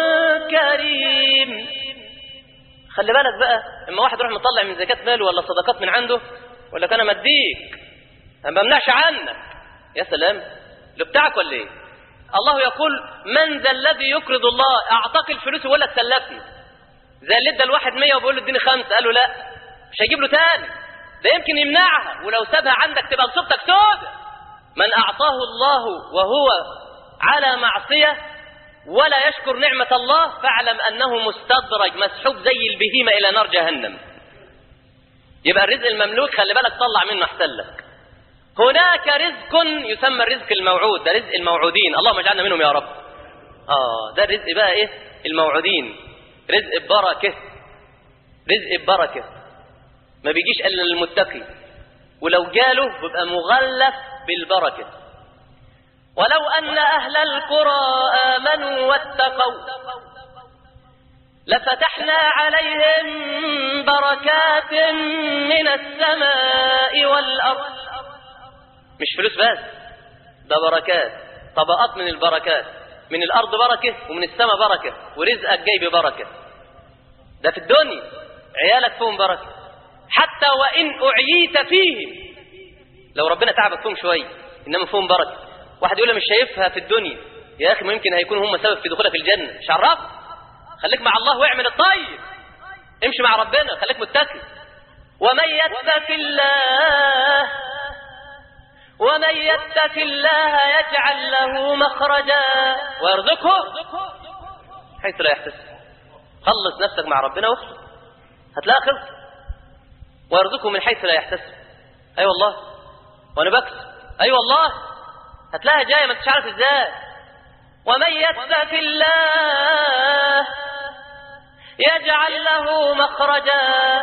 كريم خلي بالك بقى اما واحد يروح مطلع من زكاة ماله ولا صدقات من عنده ولا كان مديك انا بمنعش عنك يا سلام اللي بتاعك ولا ايه الله يقول من ذا الذي يقرض الله اعطاك الفلوس ويقول لك سلفني زي اللي ادى الواحد 100 وبيقول له اديني خمسه قال له لا مش هيجيب له تاني ده يمكن يمنعها ولو سابها عندك تبقى مصيبتك سودة من اعطاه الله وهو على معصيه ولا يشكر نعمه الله فاعلم انه مستدرج مسحوب زي البهيمه الى نار جهنم يبقى الرزق المملوك خلي بالك طلع منه احسن لك هناك رزق يسمى الرزق الموعود ده رزق الموعودين اللهم اجعلنا منهم يا رب اه ده الرزق بقى ايه الموعودين رزق ببركه رزق ببركه ما بيجيش الا للمتقي ولو جاله بيبقى مغلف بالبركه ولو ان اهل القرى امنوا واتقوا لفتحنا عليهم بركات من السماء والارض مش فلوس بس ده بركات طبقات من البركات من الارض بركه ومن السماء بركه ورزقك جاي ببركه ده في الدنيا عيالك فيهم بركه حتى وان اعييت فيهم لو ربنا تعبك فيهم شويه انما فيهم بركه واحد يقول مش شايفها في الدنيا يا اخي ما يمكن هيكون هم سبب في دخولك الجنه مش عرفت خليك مع الله واعمل الطيب امشي مع ربنا خليك متكل ومن يتق الله ومن يتق الله يجعل له مخرجا ويرزقه حيث لا يحتسب خلص نفسك مع ربنا واخلص هتلاقي خلص ويرزقه من حيث لا يحتسب اي أيوة والله وانا بكسب اي أيوة والله هتلاقيها جايه ما انتش عارف ازاي ومن يتق الله يجعل له مخرجا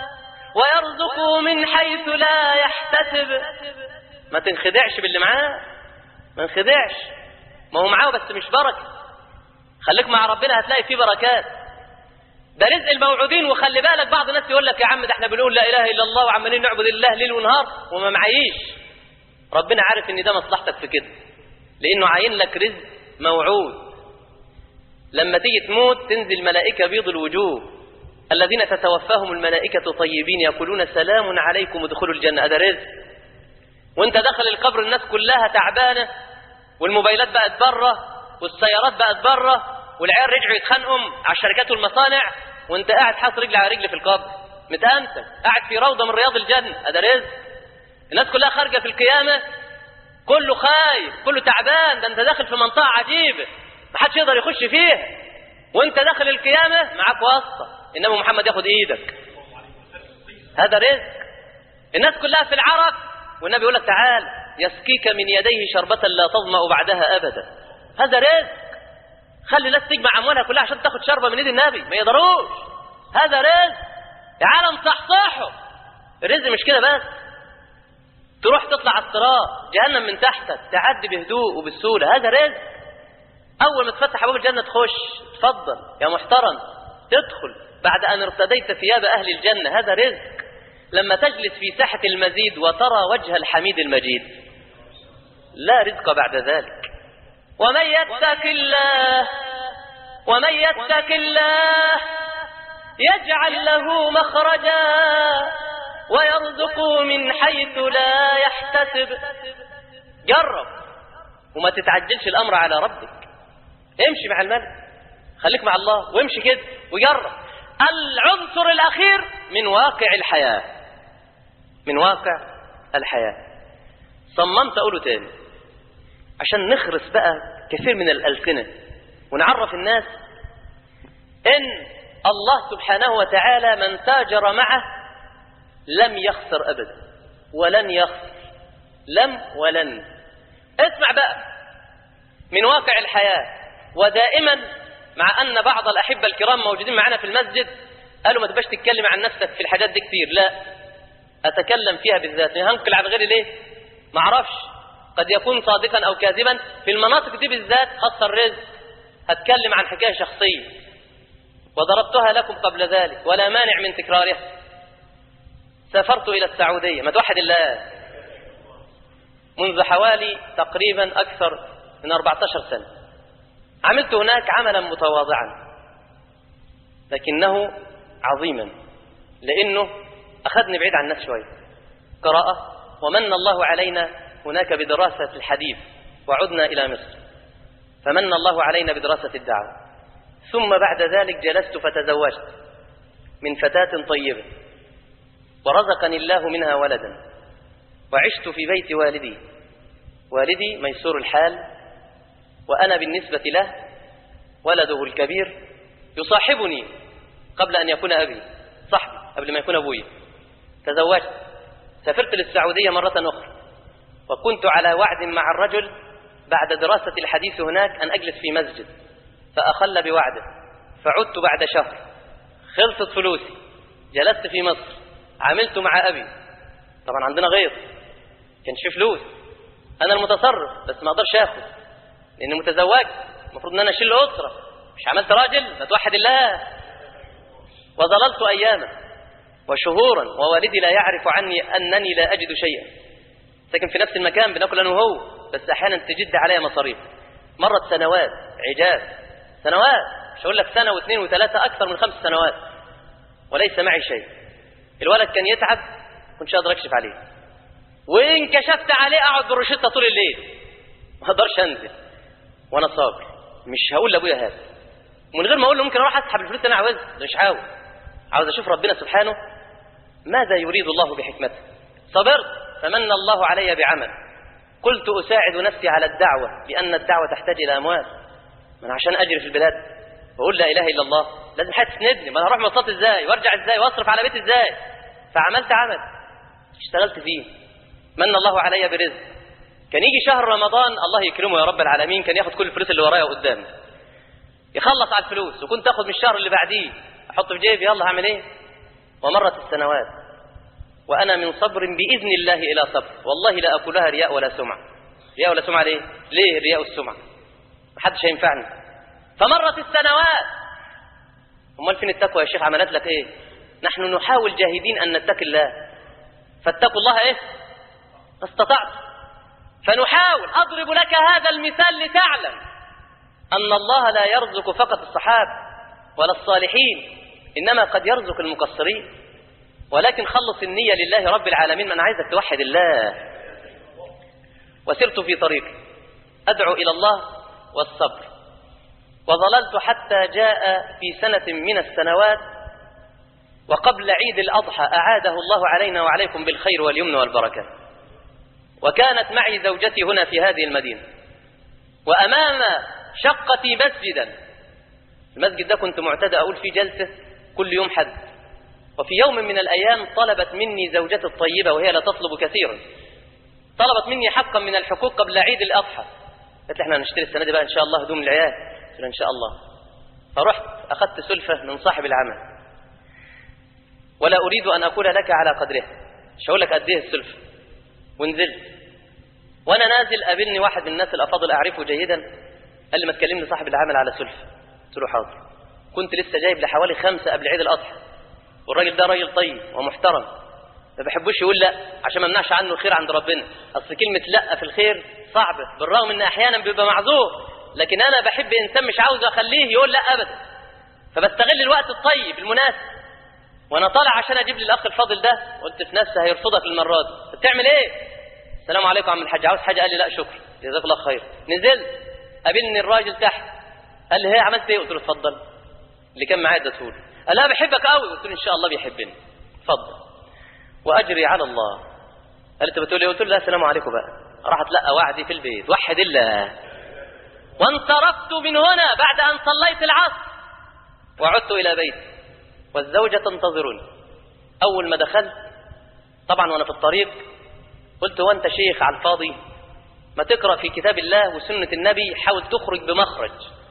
ويرزقه من حيث لا يحتسب ما تنخدعش باللي معاه ما انخدعش ما هو معاه بس مش بركه خليك مع ربنا هتلاقي فيه بركات ده رزق الموعودين وخلي بالك بعض الناس يقول لك يا عم ده احنا بنقول لا اله الا الله وعمالين نعبد الله ليل ونهار وما معيش ربنا عارف ان ده مصلحتك في كده لانه عاين لك رزق موعود لما تيجي تموت تنزل ملائكه بيض الوجوه الذين تتوفاهم الملائكه طيبين يقولون سلام عليكم ادخلوا الجنه هذا رزق وانت داخل القبر الناس كلها تعبانه والموبايلات بقت بره والسيارات بقت بره والعيال رجعوا يتخانقوا على الشركات والمصانع وانت قاعد حاطط رجل على رجل في القبر متأنسة قاعد في روضة من رياض الجنة هذا رزق الناس كلها خارجة في القيامة كله خايف كله تعبان ده انت داخل في منطقة عجيبة ما حدش يقدر يخش فيها وانت داخل القيامة معاك واسطة انما محمد ياخد ايدك هذا رزق الناس كلها في العرق والنبي يقول لك تعال يسقيك من يديه شربة لا تظمأ بعدها أبدا هذا رزق خلي الناس تجمع أموالها كلها عشان تاخد شربة من ايد النبي ما يقدروش هذا رزق يا عالم صحصحه الرزق مش كده بس تروح تطلع على الصراط جهنم من تحتك تعدي بهدوء وبالسهولة هذا رزق أول ما تفتح أبواب الجنة تخش تفضل يا محترم تدخل بعد أن ارتديت ثياب أهل الجنة هذا رزق لما تجلس في ساحة المزيد وترى وجه الحميد المجيد لا رزق بعد ذلك ومن يتق الله ومن يتق الله يجعل له مخرجا ويرزقه من حيث لا يحتسب جرب وما تتعجلش الأمر على ربك امشي مع الملك خليك مع الله وامشي كده وجرب العنصر الأخير من واقع الحياة من واقع الحياة صممت أقوله تاني عشان نخرس بقى كثير من الألسنة ونعرف الناس إن الله سبحانه وتعالى من تاجر معه لم يخسر أبدا ولن يخسر لم ولن اسمع بقى من واقع الحياة ودائما مع أن بعض الأحبة الكرام موجودين معنا في المسجد قالوا ما تبقاش تتكلم عن نفسك في الحاجات دي كتير لا أتكلم فيها بالذات هنقل عن غيري ليه ما أعرفش قد يكون صادقا أو كاذبا في المناطق دي بالذات خاصة الرزق هتكلم عن حكاية شخصية وضربتها لكم قبل ذلك ولا مانع من تكرارها سافرت إلى السعودية ما توحد الله منذ حوالي تقريبا أكثر من 14 سنة عملت هناك عملا متواضعا لكنه عظيما لأنه أخذني بعيد عن الناس شوية قراءة ومن الله علينا هناك بدراسة الحديث وعدنا إلى مصر فمن الله علينا بدراسة الدعوة ثم بعد ذلك جلست فتزوجت من فتاة طيبة ورزقني الله منها ولدا وعشت في بيت والدي والدي ميسور الحال وأنا بالنسبة له ولده الكبير يصاحبني قبل أن يكون أبي صاحبي قبل ما يكون أبوي تزوجت سافرت للسعودية مرة أخرى وكنت على وعد مع الرجل بعد دراسة الحديث هناك أن أجلس في مسجد فأخل بوعده فعدت بعد شهر خلصت فلوسي جلست في مصر عملت مع أبي طبعا عندنا غير كانش فلوس أنا المتصرف بس ما أقدرش آخد لأني متزوج المفروض أن أنا أشيل أسرة مش عملت راجل ما توحد الله وظللت أياما وشهورا ووالدي لا يعرف عني أنني لا أجد شيئا ساكن في نفس المكان بناكل أنا وهو بس أحيانا تجد علي مصاريف مرت سنوات عجاز سنوات مش هقول لك سنة واثنين وثلاثة أكثر من خمس سنوات وليس معي شيء الولد كان يتعب كنتش أقدر أكشف عليه وإن كشفت عليه أقعد بالروشتة طول الليل ما أقدرش أنزل وأنا صابر مش هقول لأبويا هذا ومن غير ما أقول له ممكن أروح أسحب الفلوس اللي أنا عاوزها مش عاوز عاوز أشوف ربنا سبحانه ماذا يريد الله بحكمته صبرت فمن الله علي بعمل قلت أساعد نفسي على الدعوة لأن الدعوة تحتاج إلى أموال من عشان أجري في البلاد وأقول لا إله إلا الله لازم حد تسندني ما أنا هروح مواصلات إزاي وأرجع إزاي وأصرف على بيتي إزاي فعملت عمل اشتغلت فيه من الله علي برزق كان يجي شهر رمضان الله يكرمه يا رب العالمين كان ياخد كل الفلوس اللي ورايا قدامي يخلص على الفلوس وكنت اخد من الشهر اللي بعديه احط في جيبي يلا هعمل ايه ومرت السنوات وانا من صبر باذن الله الى صبر والله لا اكلها رياء ولا سمعه رياء ولا سمعه ليه ليه الرياء والسمعه محدش هينفعني فمرت السنوات امال فين التقوى يا شيخ عملت لك ايه نحن نحاول جاهدين ان نتقي الله فاتقوا الله ايه ما استطعت فنحاول اضرب لك هذا المثال لتعلم ان الله لا يرزق فقط الصحابه ولا الصالحين انما قد يرزق المقصرين ولكن خلص النيه لله رب العالمين من عايزك توحد الله وسرت في طريقي ادعو الى الله والصبر وظللت حتى جاء في سنه من السنوات وقبل عيد الأضحى أعاده الله علينا وعليكم بالخير واليمن والبركة وكانت معي زوجتي هنا في هذه المدينة وأمام شقتي مسجدا المسجد ده كنت معتاد أقول فيه جلسة كل يوم حد وفي يوم من الأيام طلبت مني زوجتي الطيبة وهي لا تطلب كثيرا طلبت مني حقا من الحقوق قبل عيد الأضحى قالت لي احنا هنشتري السنة دي بقى إن شاء الله هدوم العيال قلت لها إن شاء الله فرحت أخذت سلفة من صاحب العمل ولا أريد أن أقول لك على قدرها مش هقول لك قد إيه السلفة ونزلت وأنا نازل قابلني واحد من الناس الأفاضل أعرفه جيدا قال لي ما تكلمني صاحب العمل على سلفة قلت له حاضر كنت لسه جايب لحوالي خمسة قبل عيد الأضحى والراجل ده راجل طيب ومحترم ما بحبوش يقول لا عشان ما منعش عنه الخير عند ربنا أصل كلمة لا في الخير صعبة بالرغم إن أحيانا بيبقى معذور لكن أنا بحب إنسان مش عاوز أخليه يقول لا أبدا فبستغل الوقت الطيب المناسب وانا طالع عشان اجيب لي الاخ الفاضل ده قلت في نفسي هيرفضك المره دي بتعمل ايه السلام عليكم عم الحاج عاوز حاجه قال لي لا شكرا جزاك الله خير نزلت قابلني الراجل تحت قال لي هي عملت ايه قلت له اتفضل اللي كان معايا اديته له قال لا بحبك قوي قلت له ان شاء الله بيحبني اتفضل واجري على الله قال انت بتقول ايه قلت له لا السلام عليكم بقى راحت لا وعدي في البيت وحد الله وانصرفت من هنا بعد ان صليت العصر وعدت الى بيتي والزوجة تنتظرني أول ما دخلت طبعا وأنا في الطريق قلت هو أنت شيخ على الفاضي ما تقرأ في كتاب الله وسنة النبي حاول تخرج بمخرج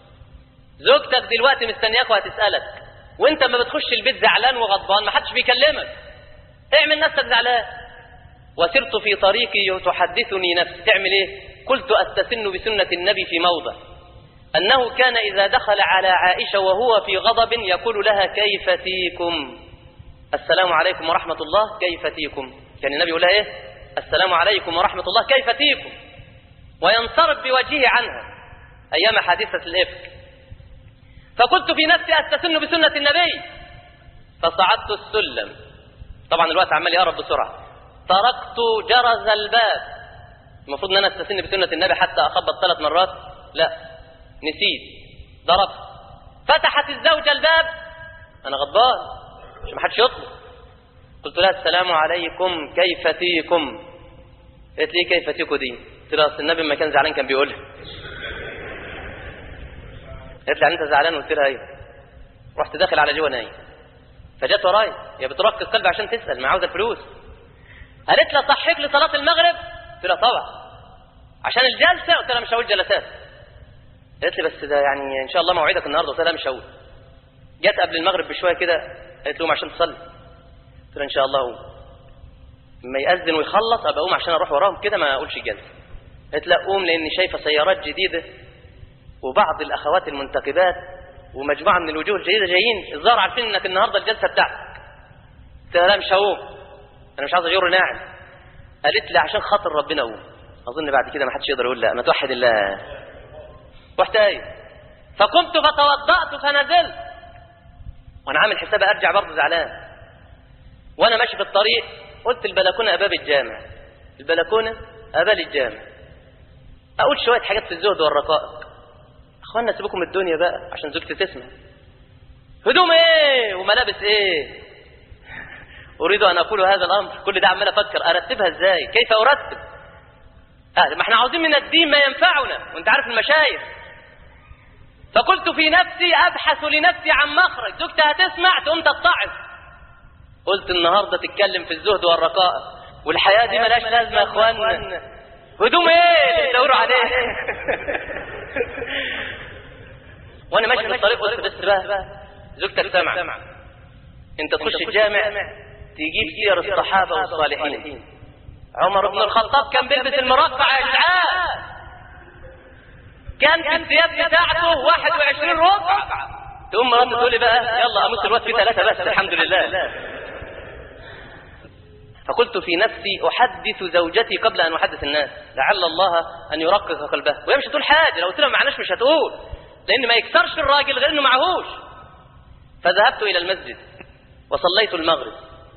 زوجتك دلوقتي مستنياك وهتسألك وانت ما بتخش البيت زعلان وغضبان ما حدش بيكلمك اعمل نفسك زعلان وسرت في طريقي تحدثني نفسي تعمل ايه قلت استسن بسنة النبي في موضع أنه كان إذا دخل على عائشة وهو في غضب يقول لها كيف تيكم السلام عليكم ورحمة الله كيف تيكم كان النبي يقول لها إيه السلام عليكم ورحمة الله كيف تيكم وينصرف بوجهه عنها أيام حادثة الإفك فقلت في نفسي أستسن بسنة النبي فصعدت السلم طبعا الوقت عمال يقرب بسرعة طرقت جرز الباب المفروض ان انا استسن بسنه النبي حتى اخبط ثلاث مرات لا نسيت ضربت فتحت الزوجة الباب أنا غضبان مش ما حدش يطلب قلت لها السلام عليكم كيف تيكم قالت لي كيف تيكو دي قلت لها أصل النبي لما كان زعلان كان بيقولها قالت لي يعني أنت زعلان قلت لها أيوه رحت داخل على جوه نايم فجت ورايا هي بترق القلب عشان تسأل ما عاوزة الفلوس قالت لها صحيك لصلاة المغرب قلت لها طبعا عشان الجلسة قلت لها مش هقول جلسات قالت لي بس ده يعني ان شاء الله موعدك النهارده قلت لها مش هقول جت قبل المغرب بشويه كده قالت لهم عشان تصلي قلت لها ان شاء الله اقوم لما يأذن ويخلص ابقى اقوم عشان اروح وراهم كده ما اقولش الجلسه قالت لا قوم لاني شايفه سيارات جديده وبعض الاخوات المنتقبات ومجموعه من الوجوه الجديده جايين الظاهر عارفين انك النهارده الجلسه بتاعتك قلت لها لا مش هقوم انا مش عاوز اجر ناعم قالت لي عشان خاطر ربنا قوم اظن بعد كده ما حدش يقدر يقول لا ما توحد الله رحت قايم فقمت فتوضأت فنزلت وانا عامل حساب ارجع برضه زعلان وانا ماشي في الطريق قلت البلكونه اباب الجامع البلكونه اباب الجامع اقول شويه حاجات في الزهد والرقائق اخوانا سيبكم الدنيا بقى عشان زوجتي تسمع هدوم ايه وملابس ايه اريد ان اقول هذا الامر كل ده عمال افكر ارتبها ازاي كيف ارتب آه ما احنا عاوزين من الدين ما ينفعنا وانت عارف المشايخ فقلت في نفسي ابحث لنفسي عن مخرج زوجتي هتسمع تقوم تتعظ قلت النهارده تتكلم في الزهد والرقائق والحياة دي ملاش لازمة يا اخوانا هدوم ايه اللي تدوروا عليه وانا ماشي في الطريق قلت بس بقى زوجتك سامعة انت تخش الجامع تجيب سير الصحابة والصالحين عمر بن الخطاب كان بيلبس المرقع يا جدعان كان في الثياب بتاعته 21 ربع تقوم مراتي تقول لي بقى يلا قاموس الوقت في ثلاثة بس الحمد لله فقلت في نفسي أحدث زوجتي قبل أن أحدث الناس لعل الله أن يرقق قلبها وهي مش هتقول حاجة لو قلت لها معناش مش هتقول لأن ما يكسرش الراجل غير إنه معهوش فذهبت إلى المسجد وصليت المغرب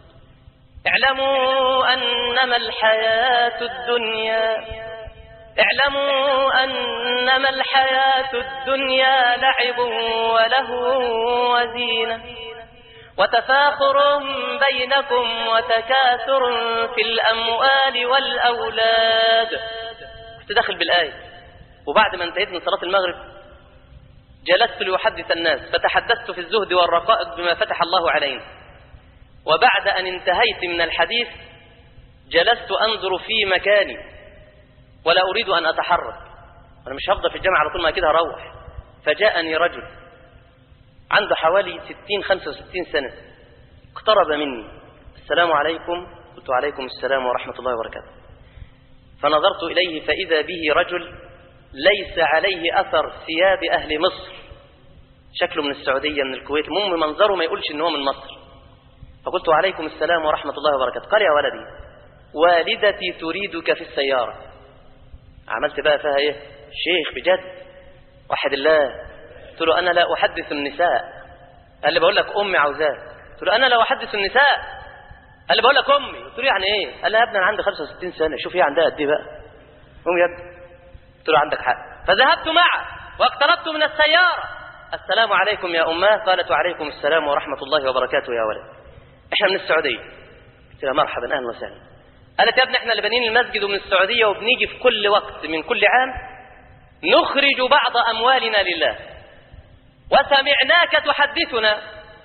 اعلموا أنما الحياة الدنيا اعلموا أنما الحياة الدنيا لعب ولهو وزينة وتفاخر بينكم وتكاثر في الأموال والأولاد كنت داخل بالآية وبعد ما انتهيت من صلاة المغرب جلست لأحدث الناس فتحدثت في الزهد والرقائق بما فتح الله علينا وبعد أن انتهيت من الحديث جلست أنظر في مكاني ولا أريد أن أتحرك أنا مش هفضل في الجامعة على طول ما كده هروح فجاءني رجل عنده حوالي 60 65 سنة اقترب مني السلام عليكم قلت عليكم السلام ورحمة الله وبركاته فنظرت إليه فإذا به رجل ليس عليه أثر ثياب أهل مصر شكله من السعودية من الكويت المهم منظره ما يقولش إن هو من مصر فقلت عليكم السلام ورحمة الله وبركاته قال يا ولدي والدتي تريدك في السيارة عملت بقى فيها ايه شيخ بجد وحد الله قلت له انا لا احدث النساء قال لي بقول لك امي عاوزاه قلت له انا لا احدث النساء قال لي بقول لك امي قلت له يعني ايه قال لي يا ابني انا عندي 65 سنه شوف هي عندها قد ايه بقى قوم يا ابني قلت له عندك حق فذهبت معه واقتربت من السياره السلام عليكم يا اماه قالت وعليكم السلام ورحمه الله وبركاته يا ولد احنا من السعوديه قلت لها مرحبا اهلا وسهلا قالت يا ابني احنا اللي بانيين المسجد ومن السعوديه وبنيجي في كل وقت من كل عام نخرج بعض اموالنا لله وسمعناك تحدثنا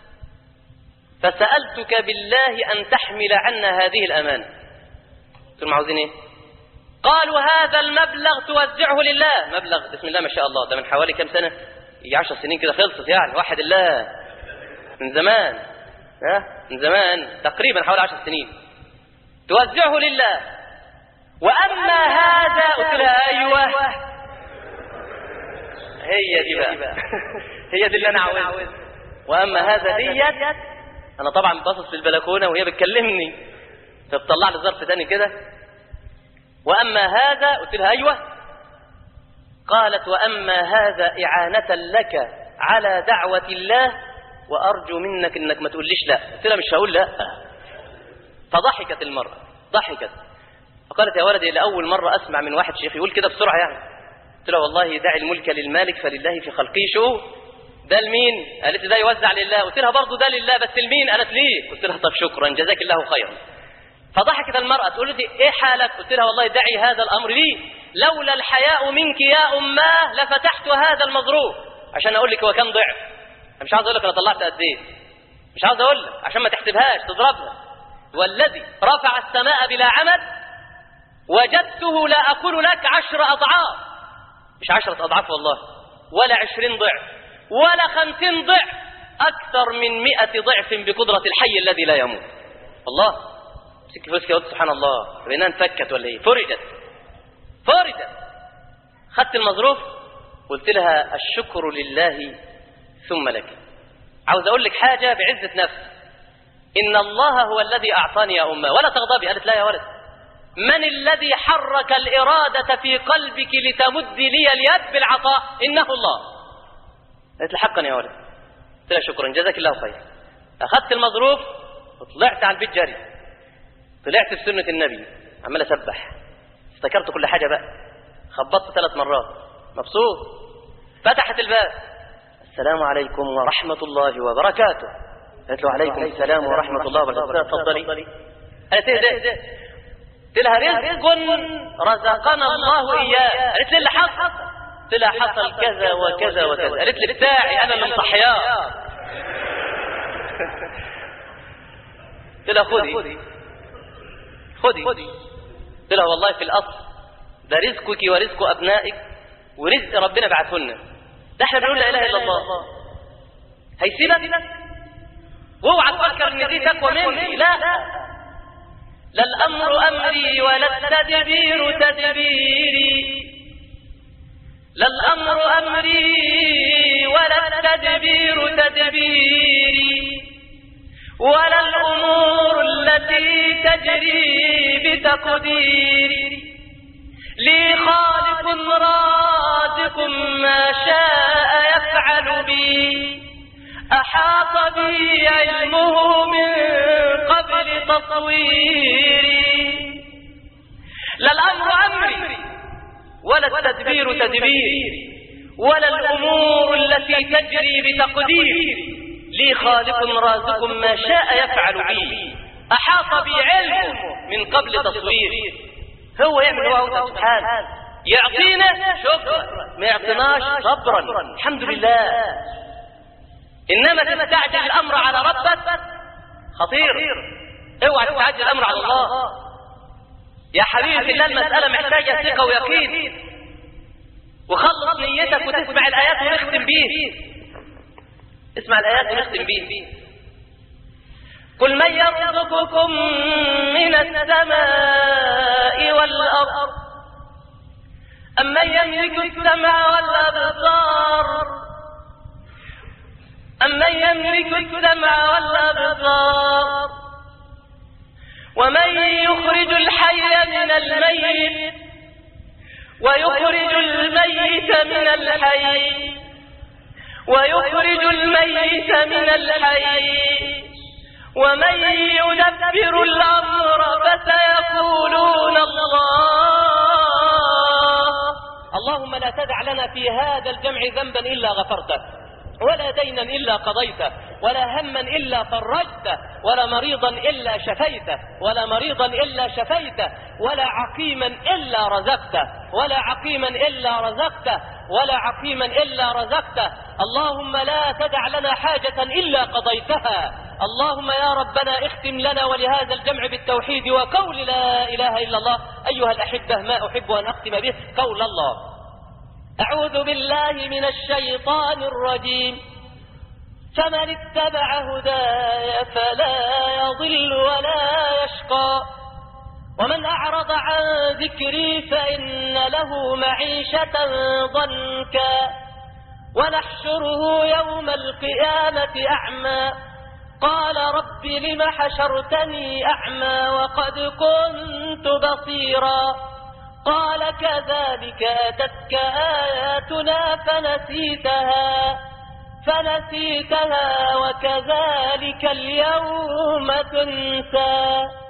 فسالتك بالله ان تحمل عنا هذه الامانه قلت لهم عاوزين ايه قالوا هذا المبلغ توزعه لله مبلغ بسم الله ما شاء الله ده من حوالي كام سنه يجي 10 سنين كده خلصت يعني واحد الله من زمان ها من زمان تقريبا حوالي 10 سنين توزعه لله واما هذا قلت لها ايوه هي دي بقى هي دي اللي انا عاوزها واما هذا ديت انا طبعا باصص في البلكونه وهي بتكلمني فبتطلع لي ظرف تاني كده واما هذا قلت لها ايوه قالت واما هذا اعانه لك على دعوه الله وارجو منك انك ما تقوليش لا قلت لها مش هقول لا فضحكت المرأة ضحكت فقالت يا ولدي لأول مرة أسمع من واحد شيخ يقول كده بسرعة يعني قلت له والله دع الملك للمالك فلله في خلقه شو ده لمين قالت لي ده يوزع لله قلت لها برضه ده لله بس لمين قالت ليه قلت لها طب شكرا جزاك الله خيرا فضحكت المرأة تقول لي ايه حالك قلت لها والله دعي هذا الأمر لي لولا الحياء منك يا أماه لفتحت هذا المظروف عشان أقول لك هو كم ضعف أنا مش عاوز أقول لك أنا طلعت قد إيه مش عاوز أقول لك عشان ما تحسبهاش تضربها والذي رفع السماء بلا عمد وجدته لا أقول لك عشر أضعاف مش عشرة أضعاف والله ولا عشرين ضعف ولا خمسين ضعف أكثر من مئة ضعف بقدرة الحي الذي لا يموت الله مسك فلوسك يا سبحان الله بينها انفكت ولا ايه فرجت فرجت خدت المظروف قلت لها الشكر لله ثم لك عاوز اقول لك حاجه بعزه نفس إن الله هو الذي أعطاني يا أمة ولا تغضبي قالت لا يا ولد من الذي حرك الإرادة في قلبك لتمدي لي اليد بالعطاء إنه الله قالت لي حقا يا ولد قلت لها شكرا جزاك الله خير أخذت المظروف وطلعت على البيت جري طلعت في سنة النبي عمال أسبح افتكرت كل حاجة بقى خبطت ثلاث مرات مبسوط فتحت الباب السلام عليكم ورحمة الله وبركاته قالت له عليكم السلام ورحمة الله وبركاته تفضلي قالت ايه ده قلت لها رزق رزقنا الله اياه قالت لي اللي حصل قلت لها حصل كذا وكذا وكذا قالت لي بتاعي انا اللي مصحياه قلت لها خذي خدي قلت لها والله في الأصل ده رزقك ورزق أبنائك ورزق ربنا بعته لنا ده احنا بنقول لا إله إلا الله هيسيبك واوعى تفكر ان دي تقوى مني لا لا الأمر أمري ولا التدبير تدبيري لا الأمر أمري ولا التدبير تدبيري ولا الأمور التي تجري بتقديري لي خالق رازق ما شاء يفعل بي أحاط بي علمه من قبل تصويري لا الأمر أمري ولا التدبير تدبيري ولا الأمور التي تجري بتقديري لي خالق رازق ما شاء يفعل بي أحاط بي علمه من قبل تصويري هو يعمل هو سبحانه يعطينا شكرا ما يعطيناش صبرا الحمد لله إنما تستعجل الأمر على ربك خطير اوعى تستعجل الأمر على الله يا حبيبي الله المسألة محتاجة ثقة ويقين وخلص نيتك وتسمع الآيات ونختم بيه اسمع الآيات ونختم بيه قل من يرزقكم من السماء والأرض أمن يملك السمع والأبصار أمن يملك السمع والأبصار ومن يخرج الحي من الميت ويخرج الميت من الحي ويخرج الميت من الحي ومن يدبر الأمر فسيقولون الله اللهم لا تدع لنا في هذا الجمع ذنبا إلا غفرته ولا دينا إلا قضيته ولا هما إلا فرجته ولا مريضا إلا شفيته ولا مريضا إلا شفيته ولا عقيما إلا رزقته ولا عقيما إلا رزقته ولا عقيما إلا رزقته اللهم لا تدع لنا حاجة إلا قضيتها اللهم يا ربنا اختم لنا ولهذا الجمع بالتوحيد وقول لا إله إلا الله أيها الأحبة ما أحب أن أختم به قول الله أعوذ بالله من الشيطان الرجيم فمن اتبع هداي فلا يضل ولا يشقى ومن أعرض عن ذكري فإن له معيشة ضنكا ونحشره يوم القيامة أعمى قال رب لم حشرتني أعمى وقد كنت بصيرا قال كذلك أتتك آياتنا فنسيتها فنسيتها وكذلك اليوم تنسى